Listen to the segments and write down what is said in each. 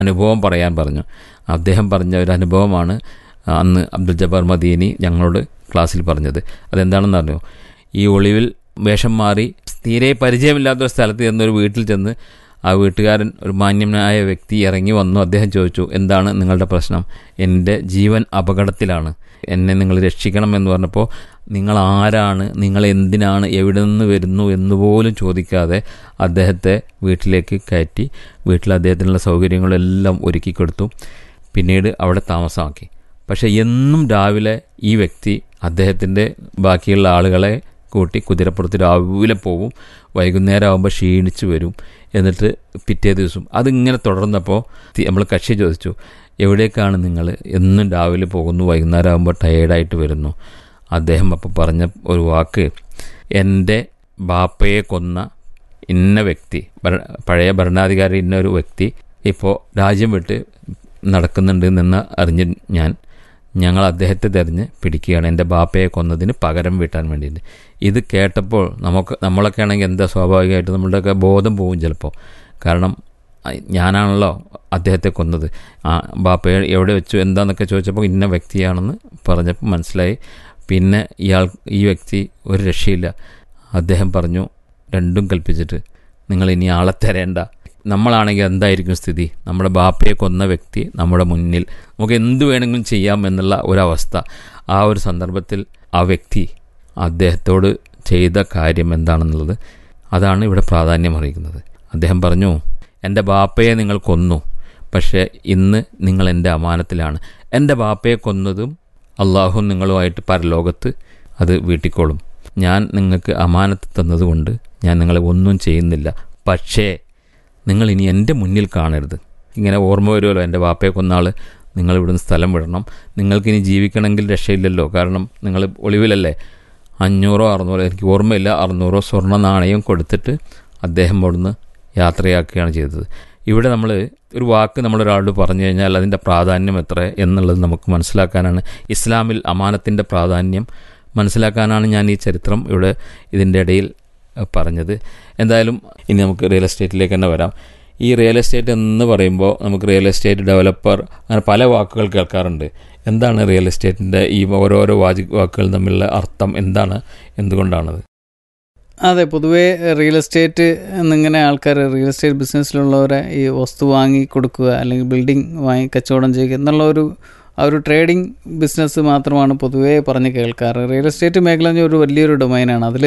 അനുഭവം പറയാൻ പറഞ്ഞു അദ്ദേഹം പറഞ്ഞ ഒരു അനുഭവമാണ് അന്ന് അബ്ദുൽ ജബ്ബാർ മദീനി ഞങ്ങളോട് ക്ലാസ്സിൽ പറഞ്ഞത് അതെന്താണെന്ന് അറിയോ ഈ ഒളിവിൽ വേഷം മാറി തീരെ പരിചയമില്ലാത്തൊരു സ്ഥലത്ത് ചെന്നൊരു വീട്ടിൽ ചെന്ന് ആ വീട്ടുകാരൻ ഒരു മാന്യനായ വ്യക്തി ഇറങ്ങി വന്നു അദ്ദേഹം ചോദിച്ചു എന്താണ് നിങ്ങളുടെ പ്രശ്നം എൻ്റെ ജീവൻ അപകടത്തിലാണ് എന്നെ നിങ്ങൾ രക്ഷിക്കണം എന്ന് പറഞ്ഞപ്പോൾ നിങ്ങൾ ആരാണ് നിങ്ങൾ എന്തിനാണ് എവിടെ നിന്ന് വരുന്നു എന്ന് പോലും ചോദിക്കാതെ അദ്ദേഹത്തെ വീട്ടിലേക്ക് കയറ്റി വീട്ടിൽ അദ്ദേഹത്തിനുള്ള സൗകര്യങ്ങളെല്ലാം ഒരുക്കി കൊടുത്തു പിന്നീട് അവിടെ താമസമാക്കി പക്ഷേ എന്നും രാവിലെ ഈ വ്യക്തി അദ്ദേഹത്തിൻ്റെ ബാക്കിയുള്ള ആളുകളെ കൂട്ടി കുതിരപ്പുറത്ത് രാവിലെ പോവും വൈകുന്നേരം ആകുമ്പോൾ ക്ഷീണിച്ച് വരും എന്നിട്ട് പിറ്റേ ദിവസം അതിങ്ങനെ തുടർന്നപ്പോൾ നമ്മൾ കക്ഷി ചോദിച്ചു എവിടേക്കാണ് നിങ്ങൾ എന്നും രാവിലെ പോകുന്നു വൈകുന്നേരം ആകുമ്പോൾ ടയേർഡായിട്ട് വരുന്നു അദ്ദേഹം അപ്പോൾ പറഞ്ഞ ഒരു വാക്ക് എൻ്റെ ബാപ്പയെ കൊന്ന ഇന്ന വ്യക്തി പഴയ ഭരണാധികാരി ഇന്ന ഒരു വ്യക്തി ഇപ്പോൾ രാജ്യം വിട്ട് നടക്കുന്നുണ്ട് എന്ന് അറിഞ്ഞ് ഞാൻ ഞങ്ങൾ അദ്ദേഹത്തെ തിരഞ്ഞ് പിടിക്കുകയാണ് എൻ്റെ ബാപ്പയെ കൊന്നതിന് പകരം വീട്ടാൻ വേണ്ടിയിട്ട് ഇത് കേട്ടപ്പോൾ നമുക്ക് നമ്മളൊക്കെ ആണെങ്കിൽ എന്താ സ്വാഭാവികമായിട്ട് നമ്മളുടെയൊക്കെ ബോധം പോകും ചിലപ്പോൾ കാരണം ഞാനാണല്ലോ അദ്ദേഹത്തെ കൊന്നത് ആ ബാപ്പയെ എവിടെ വെച്ചു എന്താണെന്നൊക്കെ ചോദിച്ചപ്പോൾ ഇന്ന വ്യക്തിയാണെന്ന് പറഞ്ഞപ്പോൾ മനസ്സിലായി പിന്നെ ഇയാൾ ഈ വ്യക്തി ഒരു രക്ഷയില്ല അദ്ദേഹം പറഞ്ഞു രണ്ടും കൽപ്പിച്ചിട്ട് നിങ്ങൾ ഇനി ആളെ തരേണ്ട നമ്മളാണെങ്കിൽ എന്തായിരിക്കും സ്ഥിതി നമ്മുടെ ബാപ്പയെ കൊന്ന വ്യക്തി നമ്മുടെ മുന്നിൽ നമുക്ക് എന്തു വേണമെങ്കിലും ചെയ്യാം എന്നുള്ള ഒരവസ്ഥ ആ ഒരു സന്ദർഭത്തിൽ ആ വ്യക്തി അദ്ദേഹത്തോട് ചെയ്ത കാര്യം എന്താണെന്നുള്ളത് അതാണ് ഇവിടെ പ്രാധാന്യം അറിയിക്കുന്നത് അദ്ദേഹം പറഞ്ഞു എൻ്റെ ബാപ്പയെ നിങ്ങൾ കൊന്നു പക്ഷേ ഇന്ന് നിങ്ങൾ എൻ്റെ അമാനത്തിലാണ് എൻ്റെ ബാപ്പയെ കൊന്നതും അള്ളാഹു നിങ്ങളുമായിട്ട് പരലോകത്ത് അത് വീട്ടിക്കോളും ഞാൻ നിങ്ങൾക്ക് അമാനത്ത് തന്നതുകൊണ്ട് ഞാൻ നിങ്ങളെ ഒന്നും ചെയ്യുന്നില്ല പക്ഷേ നിങ്ങൾ ഇനി എൻ്റെ മുന്നിൽ കാണരുത് ഇങ്ങനെ ഓർമ്മ വരുമല്ലോ എൻ്റെ ബാപ്പയെ കൊന്നാൾ നിങ്ങൾ ഇവിടുന്ന് സ്ഥലം വിടണം നിങ്ങൾക്കിനി ജീവിക്കണമെങ്കിൽ രക്ഷയില്ലല്ലോ കാരണം നിങ്ങൾ ഒളിവിലല്ലേ അഞ്ഞൂറോ അറുന്നൂറോ എനിക്ക് ഓർമ്മയില്ല അറുന്നൂറോ സ്വർണ്ണ നാണയം കൊടുത്തിട്ട് അദ്ദേഹം അവിടുന്ന് യാത്രയാക്കുകയാണ് ചെയ്തത് ഇവിടെ നമ്മൾ ഒരു വാക്ക് നമ്മളൊരാളോട് പറഞ്ഞു കഴിഞ്ഞാൽ അതിൻ്റെ പ്രാധാന്യം എത്ര എന്നുള്ളത് നമുക്ക് മനസ്സിലാക്കാനാണ് ഇസ്ലാമിൽ അമാനത്തിൻ്റെ പ്രാധാന്യം മനസ്സിലാക്കാനാണ് ഞാൻ ഈ ചരിത്രം ഇവിടെ ഇതിൻ്റെ ഇടയിൽ പറഞ്ഞത് എന്തായാലും ഇനി നമുക്ക് റിയൽ എസ്റ്റേറ്റിലേക്ക് തന്നെ വരാം ഈ റിയൽ എസ്റ്റേറ്റ് എന്ന് പറയുമ്പോൾ നമുക്ക് റിയൽ എസ്റ്റേറ്റ് ഡെവലപ്പർ അങ്ങനെ പല വാക്കുകൾ കേൾക്കാറുണ്ട് എന്താണ് റിയൽ എസ്റ്റേറ്റിൻ്റെ ഈ ഓരോരോ വാചി വാക്കുകൾ തമ്മിലുള്ള അർത്ഥം എന്താണ് എന്തുകൊണ്ടാണത് അതെ പൊതുവേ റിയൽ എസ്റ്റേറ്റ് എന്നിങ്ങനെ ആൾക്കാർ റിയൽ എസ്റ്റേറ്റ് ബിസിനസ്സിലുള്ളവരെ ഈ വസ്തു വാങ്ങി കൊടുക്കുക അല്ലെങ്കിൽ ബിൽഡിംഗ് വാങ്ങി കച്ചവടം ചെയ്യുക എന്നുള്ള ഒരു ആ ഒരു ട്രേഡിംഗ് ബിസിനസ് മാത്രമാണ് പൊതുവേ പറഞ്ഞ് കേൾക്കാറ് റിയൽ എസ്റ്റേറ്റ് മേഖല ഒരു വലിയൊരു ഡൊമൈനാണ് അതിൽ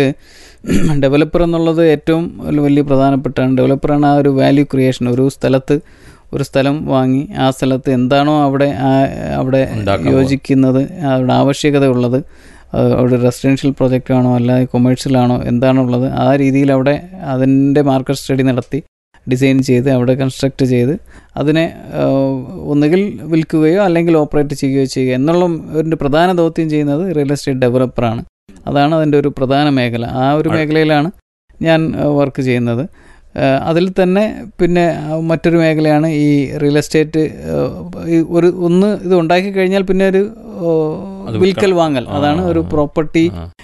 ഡെവലപ്പർ എന്നുള്ളത് ഏറ്റവും വലിയ പ്രധാനപ്പെട്ടാണ് ഡെവലപ്പറാണ് ആ ഒരു വാല്യൂ ക്രിയേഷൻ ഒരു സ്ഥലത്ത് ഒരു സ്ഥലം വാങ്ങി ആ സ്ഥലത്ത് എന്താണോ അവിടെ അവിടെ യോജിക്കുന്നത് അവിടെ ആവശ്യകത ഉള്ളത് അവിടെ റെസിഡൻഷ്യൽ പ്രൊജക്റ്റ് ആണോ അല്ലാതെ കൊമേഴ്ഷ്യൽ ആണോ എന്താണുള്ളത് ആ രീതിയിൽ അവിടെ അതിൻ്റെ മാർക്കറ്റ് സ്റ്റഡി നടത്തി ഡിസൈൻ ചെയ്ത് അവിടെ കൺസ്ട്രക്റ്റ് ചെയ്ത് അതിനെ ഒന്നുകിൽ വിൽക്കുകയോ അല്ലെങ്കിൽ ഓപ്പറേറ്റ് ചെയ്യുകയോ ചെയ്യുക എന്നുള്ള ഒരു പ്രധാന ദൗത്യം ചെയ്യുന്നത് റിയൽ എസ്റ്റേറ്റ് ഡെവലപ്പറാണ് അതാണ് അതിൻ്റെ ഒരു പ്രധാന മേഖല ആ ഒരു മേഖലയിലാണ് ഞാൻ വർക്ക് ചെയ്യുന്നത് അതിൽ തന്നെ പിന്നെ മറ്റൊരു മേഖലയാണ് ഈ റിയൽ എസ്റ്റേറ്റ് ഒരു ഒന്ന് ഇത് ഉണ്ടാക്കി കഴിഞ്ഞാൽ പിന്നെ ഒരു വിൽക്കൽ വാങ്ങൽ അതാണ് ഒരു പ്രോപ്പർട്ടി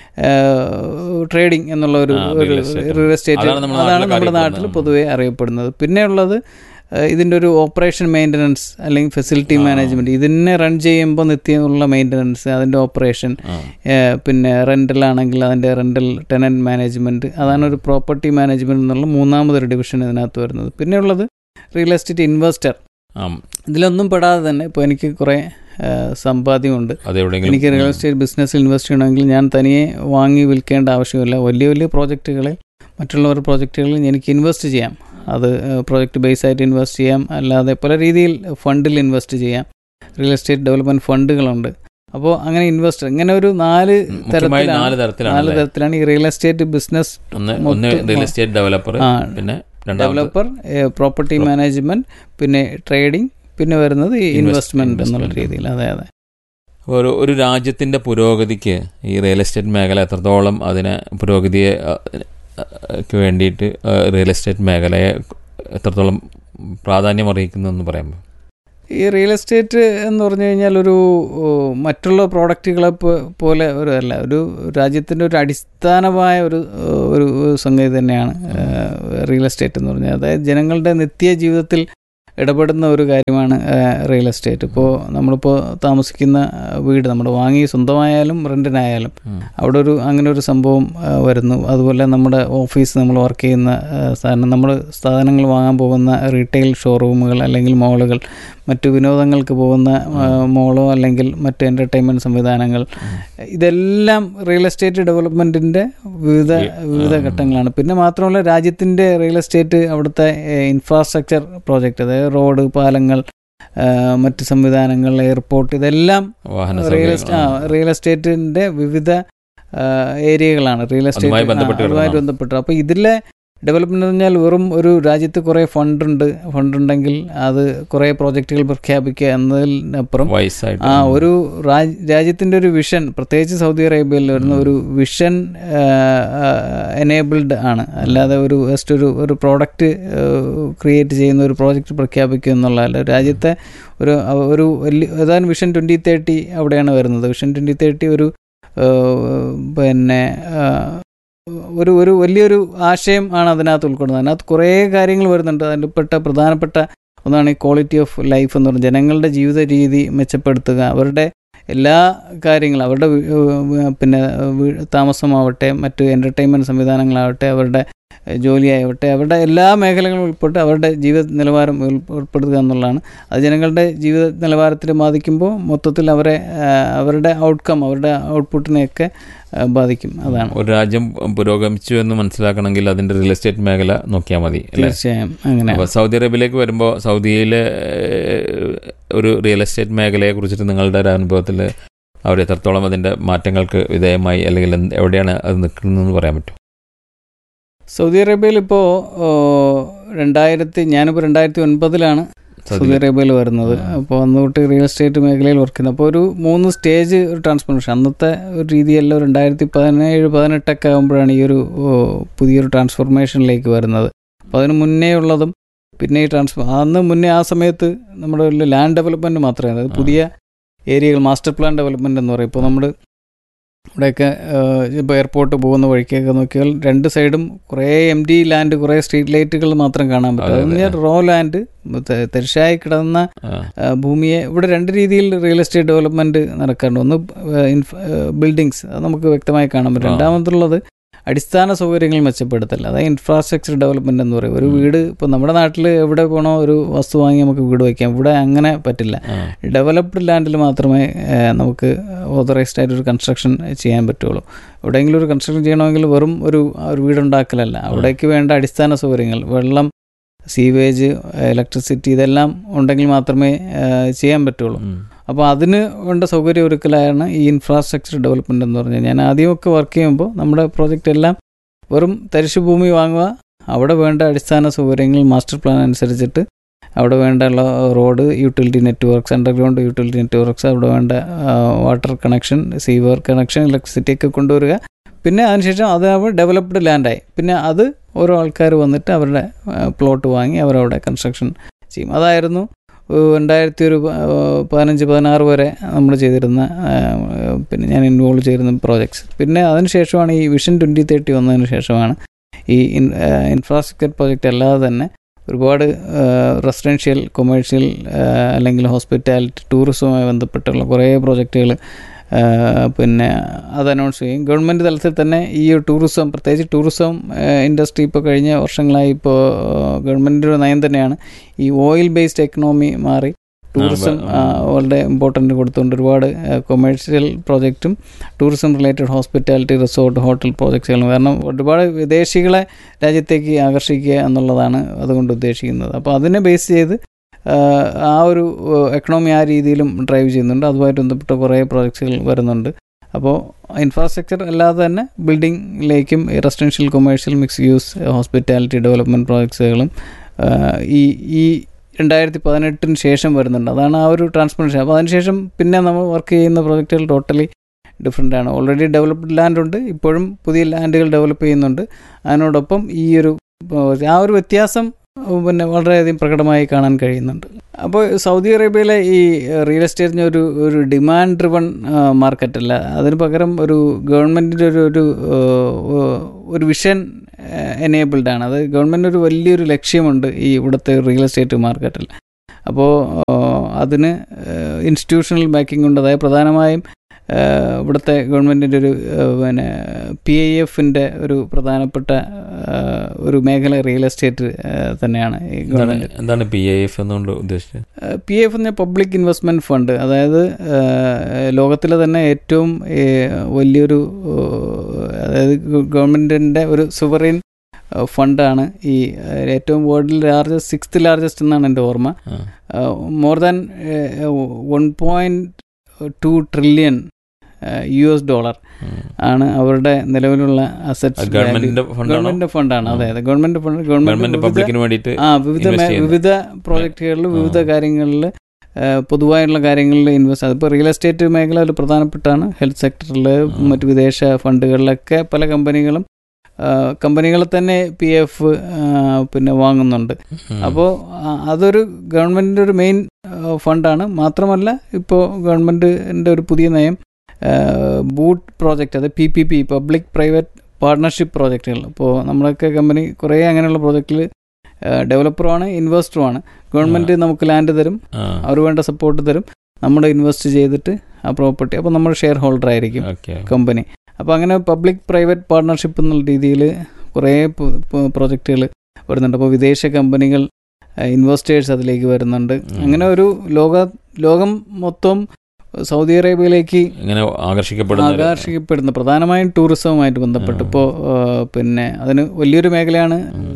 ട്രേഡിംഗ് എന്നുള്ള ഒരു റിയൽ എസ്റ്റേറ്റ് അതാണ് നമ്മുടെ നാട്ടിൽ പൊതുവെ അറിയപ്പെടുന്നത് പിന്നെയുള്ളത് ഇതിൻ്റെ ഒരു ഓപ്പറേഷൻ മെയിൻ്റനൻസ് അല്ലെങ്കിൽ ഫെസിലിറ്റി മാനേജ്മെൻറ്റ് ഇതിനെ റൺ ചെയ്യുമ്പോൾ നിത്യമുള്ള മെയിൻ്റനൻസ് അതിൻ്റെ ഓപ്പറേഷൻ പിന്നെ റെൻ്റലാണെങ്കിൽ അതിൻ്റെ റെൻ്റൽ ടെനൻറ്റ് മാനേജ്മെൻറ്റ് അതാണ് ഒരു പ്രോപ്പർട്ടി മാനേജ്മെൻറ്റ് എന്നുള്ള മൂന്നാമതൊരു ഡിവിഷൻ ഇതിനകത്ത് വരുന്നത് പിന്നെയുള്ളത് റിയൽ എസ്റ്റേറ്റ് ഇൻവെസ്റ്റർ ഇതിലൊന്നും പെടാതെ തന്നെ ഇപ്പോൾ എനിക്ക് കുറേ സമ്പാദ്യമുണ്ട് എനിക്ക് റിയൽ എസ്റ്റേറ്റ് ബിസിനസ്സിൽ ഇൻവെസ്റ്റ് ചെയ്യണമെങ്കിൽ ഞാൻ തനിയെ വാങ്ങി വിൽക്കേണ്ട ആവശ്യമില്ല വലിയ വലിയ പ്രോജക്റ്റുകളിൽ മറ്റുള്ളവർ പ്രോജക്റ്റുകളിൽ എനിക്ക് ഇൻവെസ്റ്റ് ചെയ്യാം അത് പ്രോജക്റ്റ് ബേസ് ആയിട്ട് ഇൻവെസ്റ്റ് ചെയ്യാം അല്ലാതെ പല രീതിയിൽ ഫണ്ടിൽ ഇൻവെസ്റ്റ് ചെയ്യാം റിയൽ എസ്റ്റേറ്റ് ഡെവലപ്മെൻറ്റ് ഫണ്ടുകളുണ്ട് അപ്പോൾ അങ്ങനെ ഇൻവെസ്റ്റർ ഇങ്ങനെ ഒരു നാല് തരത്തിലാണ് നാല് തരത്തിലാണ് ഈ real estate business real estate developer പിന്നെ ഡെവലപ്പർ പ്രോപ്പർട്ടി മാനേജ്മെന്റ് പിന്നെ ട്രേഡിംഗ് പിന്നെ വരുന്നത് ഈ ഇൻവെസ്റ്റ്മെന്റ് എന്നുള്ള രീതിയിൽ അതെ അതെ ഒരു ഒരു രാജ്യത്തിൻ്റെ പുരോഗതിക്ക് ഈ റിയൽ എസ്റ്റേറ്റ് മേഖല എത്രത്തോളം അതിനെ പുരോഗതിയെ വേണ്ടിയിട്ട് റിയൽ എസ്റ്റേറ്റ് മേഖലയെ എത്രത്തോളം പ്രാധാന്യം അറിയിക്കുന്നതെന്ന് പറയുമ്പോൾ ഈ റിയൽ എസ്റ്റേറ്റ് എന്ന് പറഞ്ഞു കഴിഞ്ഞാൽ ഒരു മറ്റുള്ള പ്രോഡക്റ്റുകളെ പോലെ ഒരു അല്ല ഒരു രാജ്യത്തിൻ്റെ ഒരു അടിസ്ഥാനമായ ഒരു ഒരു സംഗതി തന്നെയാണ് റിയൽ എസ്റ്റേറ്റ് എന്ന് പറഞ്ഞാൽ അതായത് ജനങ്ങളുടെ നിത്യ ജീവിതത്തിൽ ഇടപെടുന്ന ഒരു കാര്യമാണ് റിയൽ എസ്റ്റേറ്റ് ഇപ്പോൾ നമ്മളിപ്പോൾ താമസിക്കുന്ന ആ, വീട് നമ്മൾ വാങ്ങി സ്വന്തമായാലും റെൻറ്റിനായാലും അവിടെ ഒരു അങ്ങനെ ഒരു സംഭവം ആ, വരുന്നു അതുപോലെ നമ്മുടെ ഓഫീസ് നമ്മൾ വർക്ക് ചെയ്യുന്ന ആ, സ്ഥാനം നമ്മൾ സാധനങ്ങൾ വാങ്ങാൻ പോകുന്ന റീറ്റെയിൽ ഷോറൂമുകൾ അല്ലെങ്കിൽ മോളുകൾ മറ്റു വിനോദങ്ങൾക്ക് പോകുന്ന ആ, മോളോ അല്ലെങ്കിൽ മറ്റ് എൻ്റർടൈൻമെൻറ്റ് സംവിധാനങ്ങൾ ഇതെല്ലാം റിയൽ എസ്റ്റേറ്റ് ഡെവലപ്മെൻറ്റിൻ്റെ വിവിധ വിവിധ ഘട്ടങ്ങളാണ് പിന്നെ മാത്രമല്ല രാജ്യത്തിൻ്റെ റിയൽ എസ്റ്റേറ്റ് അവിടുത്തെ ഇൻഫ്രാസ്ട്രക്ചർ പ്രോജക്റ്റ് അതായത് റോഡ് പാലങ്ങൾ ആ, മറ്റ് സംവിധാനങ്ങൾ എയർപോർട്ട് ഇതെല്ലാം വാഹന റിയൽ സൗകര്യങ്ങൾ. എസ്റ്റേറ്റ് ആ റിയൽ എസ്റ്റേറ്റിന്റെ വിവിധ ആ, ഏരിയകളാണ് റിയൽ എസ്റ്റേറ്റ് അതുമായി ആ, ബന്ധപ്പെട്ട് അതുമായി കിടക്കുന്നതാണ്. ബന്ധപ്പെട്ട് അപ്പോൾ ഇതിലെ ഡെവലപ്മെന്റ് എന്ന് പറഞ്ഞാൽ വെറും ഒരു രാജ്യത്ത് കുറേ ഫണ്ടുണ്ട് ഫണ്ടുണ്ടെങ്കിൽ അത് കുറേ പ്രോജക്റ്റുകൾ പ്രഖ്യാപിക്കുക എന്നതിനപ്പുറം വയസ്സായിട്ട് ആ ഒരു രാജ്- രാജ്യത്തിന്റെ ഒരു വിഷൻ പ്രത്യേകിച്ച് സൗദി അറേബ്യയിൽ വരുന്ന ഒരു വിഷൻ എനേബിൾഡ് ആണ് അല്ലാതെ ഒരു ജസ്റ്റ് ഒരു ഒരു പ്രോഡക്റ്റ് ക്രിയേറ്റ് ചെയ്യുന്ന ഒരു പ്രോജക്റ്റ് പ്രഖ്യാപിക്കുക എന്നുള്ളതല്ല രാജ്യത്തെ ഒരു ഒരു വലിയ ഏതാനും വിഷൻ ട്വൻറ്റി തേർട്ടി അവിടെയാണ് വരുന്നത് വിഷൻ ട്വൻറ്റി തേർട്ടി ഒരു ആ, പിന്നെ ആ, ഒരു ഒരു വലിയൊരു ആശയം ആണ് അതിനകത്ത് ഉൾക്കൊള്ളുന്നത് അതിനകത്ത് കുറേ കാര്യങ്ങൾ വരുന്നുണ്ട് അതിൽ പെട്ട പ്രധാനപ്പെട്ട ഒന്നാണ് ഈ ക്വാളിറ്റി ഓഫ് ലൈഫ് എന്ന് പറയുന്നത് ജനങ്ങളുടെ ജീവിത രീതി മെച്ചപ്പെടുത്തുക അവരുടെ എല്ലാ കാര്യങ്ങളും അവരുടെ വി- ഏഹ് പിന്നെ വീ- താമസമാവട്ടെ മറ്റ് എൻ്റർടൈൻമെൻറ്റ് സംവിധാനങ്ങളാവട്ടെ അവരുടെ ഏഹ് ജോലിയാവട്ടെ അവരുടെ എല്ലാ മേഖലകളും ഉൾപ്പെട്ട് അവരുടെ ജീവിത നിലവാരം ഉൾ- ഉൾപ്പെടുത്തുക എന്നുള്ളതാണ് അത് ജനങ്ങളുടെ ജീവിത നിലവാരത്തിൽ ബാധിക്കുമ്പോൾ മൊത്തത്തിൽ അവരെ ഏഹ് അവരുടെ ഔട്ട്കം അവരുടെ ഔട്ട്പുട്ടിനെയൊക്കെ ഏഹ് ബാധിക്കും അതാണ് ഒരു രാജ്യം പുരോഗമിച്ചു എന്ന് മനസ്സിലാക്കണമെങ്കിൽ അതിന്റെ റിയൽ എസ്റ്റേറ്റ് മേഖല നോക്കിയാൽ മതി അല്ലേ തീർച്ചയായും അങ്ങനെ അപ്പോൾ സൗദി അറേബ്യയിലേക്ക് വരുമ്പോൾ സൗദിയിലെ ഏഹ്, ഒരു റിയൽ എസ്റ്റേറ്റ് മേഖലയെ കുറിച്ചിട്ട് നിങ്ങളുടെ ഒരു അനുഭവത്തിൽ അവർ എത്രത്തോളം അതിന്റെ മാറ്റങ്ങൾക്ക് വിധേയമായി അല്ലെങ്കിൽ എന്ത്- എവിടെയാണ് അത് നിൽക്കുന്നതെന്ന് പറയാൻ പറ്റും സൗദി അറേബ്യയിൽ ഇപ്പോൾ രണ്ടായിരത്തി ഞാനിപ്പോൾ രണ്ടായിരത്തി ഒൻപതിലാണ് സൗദി അറേബ്യയിൽ വരുന്നത് ആ. അപ്പോൾ അന്ന് തൊട്ട് റിയൽ എസ്റ്റേറ്റ് മേഖലയിൽ വർക്ക് ചെയ്യുന്നത് അപ്പോൾ ഒരു മൂന്ന് സ്റ്റേജ് ഒരു ട്രാൻസ്ഫോർമേഷൻ അന്നത്തെ ഒരു രീതിയല്ല രണ്ടായിരത്തി പതിനേഴ് പതിനെട്ടൊക്കെ ആകുമ്പോഴാണ് ഈ ഒരു ഓ, പുതിയൊരു ട്രാൻസ്ഫോർമേഷനിലേക്ക് വരുന്നത് അപ്പോൾ അതിന് മുന്നേ ഉള്ളതും പിന്നെ ഈ ട്രാൻസ്ഫോ അന്ന് മുന്നേ ആ സമയത്ത് നമ്മുടെ ലാൻഡ് ഡെവലപ്മെൻറ്റ് മാത്രമേ അതായത് ആ. പുതിയ ഏരിയകൾ മാസ്റ്റർ പ്ലാൻ ഡെവലപ്മെൻറ്റ് എന്ന് പറയും ഇപ്പോൾ നമ്മൾ ഇവിടെയൊക്കെ ഇപ്പോൾ എയർപോർട്ട് പോകുന്ന വഴിക്കൊക്കെ നോക്കിയാൽ രണ്ട് സൈഡും കുറേ എം ഡി ലാൻഡ് കുറേ സ്ട്രീറ്റ് ലൈറ്റുകൾ മാത്രം കാണാൻ പറ്റും അതെ, അതെന്ന് അതെ. പറഞ്ഞാൽ റോ ലാൻഡ് ത- തരിശായി കിടന്ന ആ, ആ, ഭൂമിയെ ഇവിടെ രണ്ട് രീതിയിൽ റിയൽ എസ്റ്റേറ്റ് ഡെവലപ്മെൻറ്റ് നടക്കാറുണ്ട് ഒന്ന് ബിൽഡിങ്സ് അത് നമുക്ക് വ്യക്തമായി കാണാൻ പറ്റും ആ. രണ്ടാമതുള്ളത് അടിസ്ഥാന സൗകര്യങ്ങൾ മെച്ചപ്പെടുത്തൽ അതായത് ഇൻഫ്രാസ്ട്രക്ചർ ഡെവലപ്മെന്റ് എന്ന് പറയും ഒരു ഉം. വീട് ഇപ്പോൾ നമ്മുടെ നാട്ടിൽ എവിടെ പോകണോ ഒരു വസ്തു വാങ്ങി നമുക്ക് വീട് വയ്ക്കാം ഇവിടെ അങ്ങനെ പറ്റില്ല ആ. ഡെവലപ്ഡ് ലാൻഡിൽ മാത്രമേ ഏഹ്, നമുക്ക് ഓതറൈസ്ഡ് ആയിട്ട് ഒരു കൺസ്ട്രക്ഷൻ ചെയ്യാൻ പറ്റുള്ളൂ എവിടെയെങ്കിലും ഒരു കൺസ്ട്രക്ഷൻ ചെയ്യണമെങ്കിൽ വെറും ഒരു ആ ഒരു വീടുണ്ടാക്കലല്ല അവിടേക്ക് വേണ്ട അടിസ്ഥാന സൗകര്യങ്ങൾ വെള്ളം സീവേജ് ഇലക്ട്രിസിറ്റി ഇതെല്ലാം ഉണ്ടെങ്കിൽ മാത്രമേ ഏഹ്, ചെയ്യാൻ പറ്റുള്ളൂ ഉം. അപ്പോൾ അതിന് വേണ്ട സൗകര്യം ഒരുക്കലാണ് ഈ ഇൻഫ്രാസ്ട്രക്ചർ ഡെവലപ്മെന്റ് എന്ന് പറഞ്ഞാൽ ഞാൻ ആദ്യമൊക്കെ വർക്ക് ചെയ്യുമ്പോൾ നമ്മുടെ പ്രോജക്റ്റ് എല്ലാം വെറും തരിശു ഭൂമി വാങ്ങുക അവിടെ വേണ്ട അടിസ്ഥാന സൗകര്യങ്ങൾ മാസ്റ്റർ പ്ലാൻ അനുസരിച്ചിട്ട് അവിടെ വേണ്ട road utility networks underground utility networks അവിടെ വേണ്ട water connection sewer connection electricity ഒക്കെ കൊണ്ടുവരിക പിന്നെ അതിനുശേഷം അത് ഡെവലപ്ഡ് ലാൻഡായി പിന്നെ അത് ഓരോ ആൾക്കാർ വന്നിട്ട് അവരുടെ പ്ലോട്ട് വാങ്ങി അവരവിടെ കൺസ്ട്രക്ഷൻ ചെയ്യും അതായിരുന്നു ഏഹ് രണ്ടായിരത്തി ഒരു പ- ഏഹ് പതിനഞ്ച് പതിനാറ് വരെ നമ്മൾ ചെയ്തിരുന്ന ഏഹ് പിന്നെ ഞാൻ ഇൻവോൾവ് ചെയ്തിരുന്ന പ്രോജക്ട്സ് പിന്നെ അതിനുശേഷമാണ് ഈ വിഷൻ ട്വൻറ്റി തേർട്ടി വന്നതിന് ശേഷമാണ് ഈ ഇൻഫ്രാസ്ട്രക്ചർ പ്രോജക്റ്റ് അല്ലാതെ തന്നെ ഒരുപാട് റെസിഡൻഷ്യൽ കൊമേഴ്ഷ്യൽ അല്ലെങ്കിൽ ഹോസ്പിറ്റാലിറ്റി ടൂറിസവുമായി ബന്ധപ്പെട്ടുള്ള കുറേ പ്രോജക്റ്റുകൾ പിന്നെ അത് അനൗൺസ് ചെയ്യും ഗവൺമെൻറ് തലത്തിൽ തന്നെ ഈ ടൂറിസം പ്രത്യേകിച്ച് ടൂറിസം ഇൻഡസ്ട്രി ഇപ്പോൾ കഴിഞ്ഞ വർഷങ്ങളായി ഇപ്പോൾ ഗവൺമെൻറ്റിൻ്റെ ഒരു നയം തന്നെയാണ് ഈ ഓയിൽ ബേസ്ഡ് എക്കണോമി മാറി ടൂറിസം ആ. വളരെ ഇമ്പോർട്ടൻ്റ് കൊടുത്തുകൊണ്ട് ഒരുപാട് കൊമേഴ്ഷ്യൽ പ്രോജക്റ്റും tourism related hospitality resort hotel പ്രോജക്ട്സുകളും കാരണം ഒരുപാട് വിദേശികളെ രാജ്യത്തേക്ക് ആകർഷിക്കുക എന്നുള്ളതാണ് അതുകൊണ്ട് ഉദ്ദേശിക്കുന്നത് അപ്പോൾ അതിനെ ബേസ് ചെയ്ത് ആ, ആ ഒരു എക്കണോമി ആ രീതിയിലും ഡ്രൈവ് ചെയ്യുന്നുണ്ട് അതുമായിട്ട് ബന്ധപ്പെട്ട കുറേ പ്രോജക്ട്സുകൾ വരുന്നുണ്ട് അപ്പോൾ ഇൻഫ്രാസ്ട്രക്ചർ അല്ലാതെ തന്നെ ബിൽഡിങ്ങിലേക്കും residential commercial mix use hospitality development പ്രോജക്ട്സുകളും ഈ ഈ രണ്ടായിരത്തി പതിനെട്ടിന് ശേഷം വരുന്നുണ്ട് അതാണ് ആ ഒരു ട്രാൻസ്ഫോർമേഷൻ അപ്പോൾ അതിനുശേഷം പിന്നെ നമ്മൾ വർക്ക് ചെയ്യുന്ന പ്രോജക്റ്റുകൾ ടോട്ടലി ഡിഫറെൻ്റ് ആണ് ഓൾറെഡി ഡെവലപ്ഡ് ലാൻഡ് ഉണ്ട് ഇപ്പോഴും പുതിയ ലാൻഡുകൾ ഡെവലപ്പ് ചെയ്യുന്നുണ്ട് അതിനോടൊപ്പം ഈ ഒരു ആ ഒരു വ്യത്യാസം പിന്നെ വളരെയധികം പ്രകടമായി കാണാൻ കഴിയുന്നുണ്ട് അപ്പോൾ സൗദി അറേബ്യയിലെ ഈ റിയൽ എസ്റ്റേറ്റിന് ഒരു ഒരു ഡിമാൻഡ് ഡ്രിവൺ മാർക്കറ്റ് അല്ല അതിന് പകരം ഒരു ഗവൺമെൻറ്റിൻ്റെ ഒരു ഒരു ഏഹ്, ഒരു വിഷൻ എനേബിൾഡ് ആണ് അത് ഗവൺമെൻറ് ഒരു വലിയൊരു ലക്ഷ്യമുണ്ട് ഈ ഇവിടുത്തെ റിയൽ എസ്റ്റേറ്റ് മാർക്കറ്റിൽ അപ്പോൾ അതിന് ഇൻസ്റ്റിറ്റ്യൂഷണൽ ബാക്കിംഗ് ഉണ്ട് അതായത് പ്രധാനമായും ആ, ഇവിടുത്തെ ഗവൺമെൻറ്റിൻ്റെ ഒരു ആ, പിന്നെ പി ഐ എഫിൻ്റെ ഒരു പ്രധാനപ്പെട്ട ആ, ഒരു മേഖല റിയൽ എസ്റ്റേറ്റ് ആ, തന്നെയാണ് ഈ എന്താണ് ഗവൺമെൻറ് എന്താണ് പി എ എഫ് എന്നുകൊണ്ട് ഉദ്ദേശിച്ചത് പി എഫ് എന്ന പബ്ലിക് ഇൻവെസ്റ്റ്മെൻറ്റ് ഫണ്ട് അതായത് ആ, ലോകത്തിലെ തന്നെ ഏറ്റവും ഏ, വലിയൊരു ഓ, അതായത് ഗവൺമെൻറ്റിൻ്റെ ഒരു സുവറിൻ ഫണ്ടാണ് ഈ ആ, ഏറ്റവും വേൾഡിൽ ലാർജസ്റ്റ് സിക്സ്ത് ലാർജസ്റ്റ് എന്നാണ് എൻ്റെ ഓർമ്മ ആ. More than one point two trillion U S dollar ഉം. ആണ് അവരുടെ നിലവിലുള്ള അസറ്റ്സ് ഗവൺമെന്റിന്റെ ഫണ്ടാണോ ഗവൺമെന്റിന്റെ ഫണ്ടാണ് അതെ അതെ ഗവൺമെന്റ് ഫണ്ട് ഗവൺമെന്റ് ഗവൺമെന്റ് വിവിധ പബ്ലിക്കിന് വേണ്ടിയിട്ട് ആ വിവിധ invest മേ- ചെയ്യുന്നത്. വിവിധ പ്രോജക്റ്റുകളിൽ വിവിധ ആ. കാര്യങ്ങളിൽ പൊതുവായുള്ള കാര്യങ്ങളിൽ ഇൻവെസ്റ്റ് അതിപ്പോൾ റിയൽ എസ്റ്റേറ്റ് മേഖല ഒരു പ്രധാനപ്പെട്ടാണ് ഹെൽത്ത് സെക്ടറിൽ മറ്റ് വിദേശ ഫണ്ടുകളിലൊക്കെ പല കമ്പനികളും ആ, കമ്പനികളെ തന്നെ പി എഫ് പിന്നെ വാങ്ങുന്നുണ്ട് ഉം. അപ്പോൾ അതൊരു ഗവൺമെൻറ്റിൻ്റെ ഒരു മെയിൻ ഫണ്ടാണ് മാത്രമല്ല ഇപ്പോൾ ഗവൺമെൻറ്റിൻ്റെ ഒരു പുതിയ നയം ബൂട്ട് പ്രോജക്റ്റ് അത് P P P public private partnership പ്രോജക്റ്റുകൾ ഇപ്പോൾ നമ്മളൊക്കെ കമ്പനി കുറേ അങ്ങനെയുള്ള പ്രോജക്റ്റിൽ ഡെവലപ്പറുമാണ് ഇൻവെസ്റ്ററുമാണ് ഗവൺമെൻറ് നമുക്ക് ലാൻഡ് തരും ആ. അവർ വേണ്ട സപ്പോർട്ട് തരും നമ്മൾ ഇൻവെസ്റ്റ് ചെയ്തിട്ട് ആ പ്രോപ്പർട്ടി അപ്പോൾ നമ്മൾ ഷെയർ ഹോൾഡർ ആയിരിക്കും ഓക്കെ കമ്പനി അപ്പോൾ അങ്ങനെ പബ്ലിക് പ്രൈവറ്റ് പാർട്ട്ണർഷിപ്പ് എന്നുള്ള രീതിയിൽ കുറേ പ്രോജക്റ്റുകൾ വരുന്നുണ്ട് അപ്പോൾ വിദേശ കമ്പനികൾ ഇൻവെസ്റ്റേഴ്സ് അതിലേക്ക് വരുന്നുണ്ട് ഉം. അങ്ങനെ ഒരു ലോക ലോകം മൊത്തം സൗദി അറേബ്യയിലേക്ക് ഇങ്ങനെ ആകർഷിക്കപ്പെടുന്ന ഒരു- ആകർഷിക്കപ്പെടുന്ന പ്രധാനമായും ടൂറിസവുമായിട്ട് ബന്ധപ്പെട്ട് ഉം. ഇപ്പോൾ പിന്നെ അതിന് വലിയൊരു മേഖലയാണ് ഉം.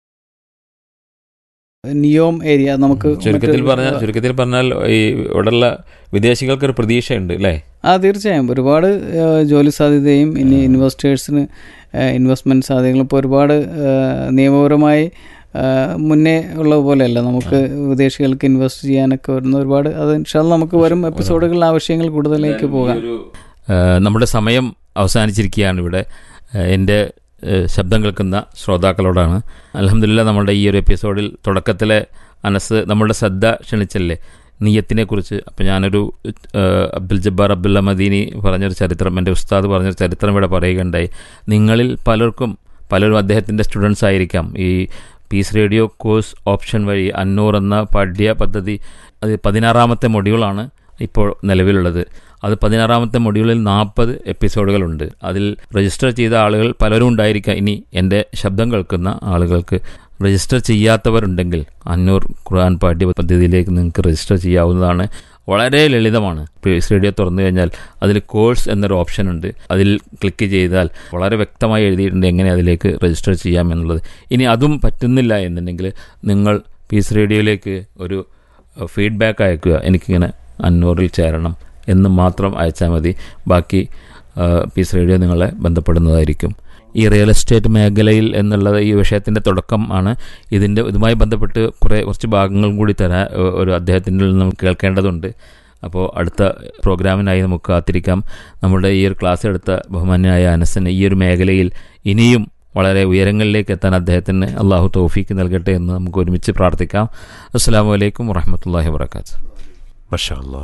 നിയോം ഏരിയ നമുക്ക് ചുരുക്കത്തിൽ മറ്റ് പറഞ്ഞാൽ ചുരുക്കത്തിൽ പറഞ്ഞാൽ ഈ ഇവിടെയുള്ള വിദേശികൾക്ക് ഒരു പ്രതീക്ഷയുണ്ട് അല്ലേ ആ തീർച്ചയായും ഒരുപാട് ആ, ജോലി സാധ്യതയും ഇനി ഇൻവെസ്റ്റേഴ്സിന് ഇൻവെസ്റ്റ്മെൻറ്റ് സാധ്യതകളും ഇപ്പോൾ ഒരുപാട് ആ, നിയമപരമായി ആ, മുന്നേ ഉള്ളത് പോലെയല്ല നമുക്ക് വിദേശികൾക്ക് ഇൻവെസ്റ്റ് ചെയ്യാനൊക്കെ വരുന്ന ഒരുപാട് അത് ഇൻഷാല് നമുക്ക് വരും എപ്പിസോഡുകളിൽ ആവശ്യങ്ങൾ കൂടുതലേക്ക് പോകാം ഏഹ് നമ്മുടെ സമയം അവസാനിച്ചിരിക്കുകയാണ് ഇവിടെ ഏഹ് എൻ്റെ ഏഹ് ശബ്ദം കേൾക്കുന്ന ശ്രോതാക്കളോടാണ് അലഹമില്ല നമ്മുടെ ഈ ഒരു എപ്പിസോഡിൽ തുടക്കത്തിലെ അനസ് നമ്മളുടെ ശ്രദ്ധ ക്ഷണിച്ചല്ലേ നീയത്തിനെ കുറിച്ച് അപ്പം ഞാനൊരു ഏഹ് അബ്ദുൽ ജബ്ബാർ അബ്ദുല്ല മദീനി പറഞ്ഞൊരു ചരിത്രം എൻ്റെ ഉസ്താദ് പറഞ്ഞൊരു ചരിത്രം ഇവിടെ പറയുകയുണ്ടായി നിങ്ങളിൽ പലർക്കും പലരും അദ്ദേഹത്തിൻ്റെ സ്റ്റുഡൻസ് ആയിരിക്കാം ഈ പീസ് റേഡിയോ കോഴ്സ് ഓപ്ഷൻ വഴി അന്നൂർ എന്ന പാഠ്യ പദ്ധതി അത് പതിനാറാമത്തെ മൊഡ്യൂളാണ് ഇപ്പോൾ നിലവിലുള്ളത് അത് പതിനാറാമത്തെ മൊഡ്യൂളിൽ നാൽപ്പത് എപ്പിസോഡുകളുണ്ട് അതിൽ രജിസ്റ്റർ ചെയ്ത ആളുകൾ പലരും ഉണ്ടായിരിക്കാം ഇനി എൻ്റെ ശബ്ദം കേൾക്കുന്ന ആളുകൾക്ക് രജിസ്റ്റർ ചെയ്യാത്തവരുണ്ടെങ്കിൽ അന്നൂർ ഖുർആൻ പാഠ്യ പദ്ധതിയിലേക്ക് നിങ്ങൾക്ക് രജിസ്റ്റർ ചെയ്യാവുന്നതാണ് വളരെ ലളിതമാണ് പീസ് റേഡിയോ തുറന്നു കഴിഞ്ഞാൽ അതിൽ കോഴ്സ് എന്നൊരു ഓപ്ഷൻ ഉണ്ട് അതിൽ ക്ലിക്ക് ചെയ്താൽ വളരെ വ്യക്തമായി എഴുതിയിട്ടുണ്ട് എങ്ങനെ അതിലേക്ക് രജിസ്റ്റർ ചെയ്യാം എന്നുള്ളത് ഇനി അതും പറ്റുന്നില്ല എന്നുണ്ടെങ്കിൽ നിങ്ങൾ പീസ് റേഡിയോയിലേക്ക് ഒരു ഫീഡ്ബാക്ക് അയക്കുക എനിക്കിങ്ങനെ അന്നൂറിൽ ചേരണം എന്ന് മാത്രം അയച്ചാൽ മതി ബാക്കി ആ, പീസ് റേഡിയോ നിങ്ങളെ ബന്ധപ്പെടുന്നതായിരിക്കും ഈ റിയൽ എസ്റ്റേറ്റ് മേഖലയിൽ എന്നുള്ളത് ഈ വിഷയത്തിൻ്റെ തുടക്കം ആണ് ഇതിൻ്റെ ഇതുമായി ബന്ധപ്പെട്ട് കുറേ കുറച്ച് ഭാഗങ്ങളും കൂടി തരാൻ ഏ, ഒരു അദ്ദേഹത്തിൻ്റെ നിന്ന് നമുക്ക് കേൾക്കേണ്ടതുണ്ട് അപ്പോൾ അടുത്ത പ്രോഗ്രാമിനായി നമുക്ക് കാത്തിരിക്കാം നമ്മുടെ ഈ ഒരു ക്ലാസ് എടുത്ത ബഹുമാന്യനായ അനസന് ഈ ഒരു മേഖലയിൽ ഇനിയും വളരെ ഉയരങ്ങളിലേക്ക് എത്താൻ അദ്ദേഹത്തിന് അള്ളാഹു തൗഫീക്ക് നൽകട്ടെ എന്ന് നമുക്ക് ഒരുമിച്ച് പ്രാർത്ഥിക്കാം അസ്സാം വലൈക്കും വറഹമത്തല്ലാഹി വാത്തു മഷാല്ലാ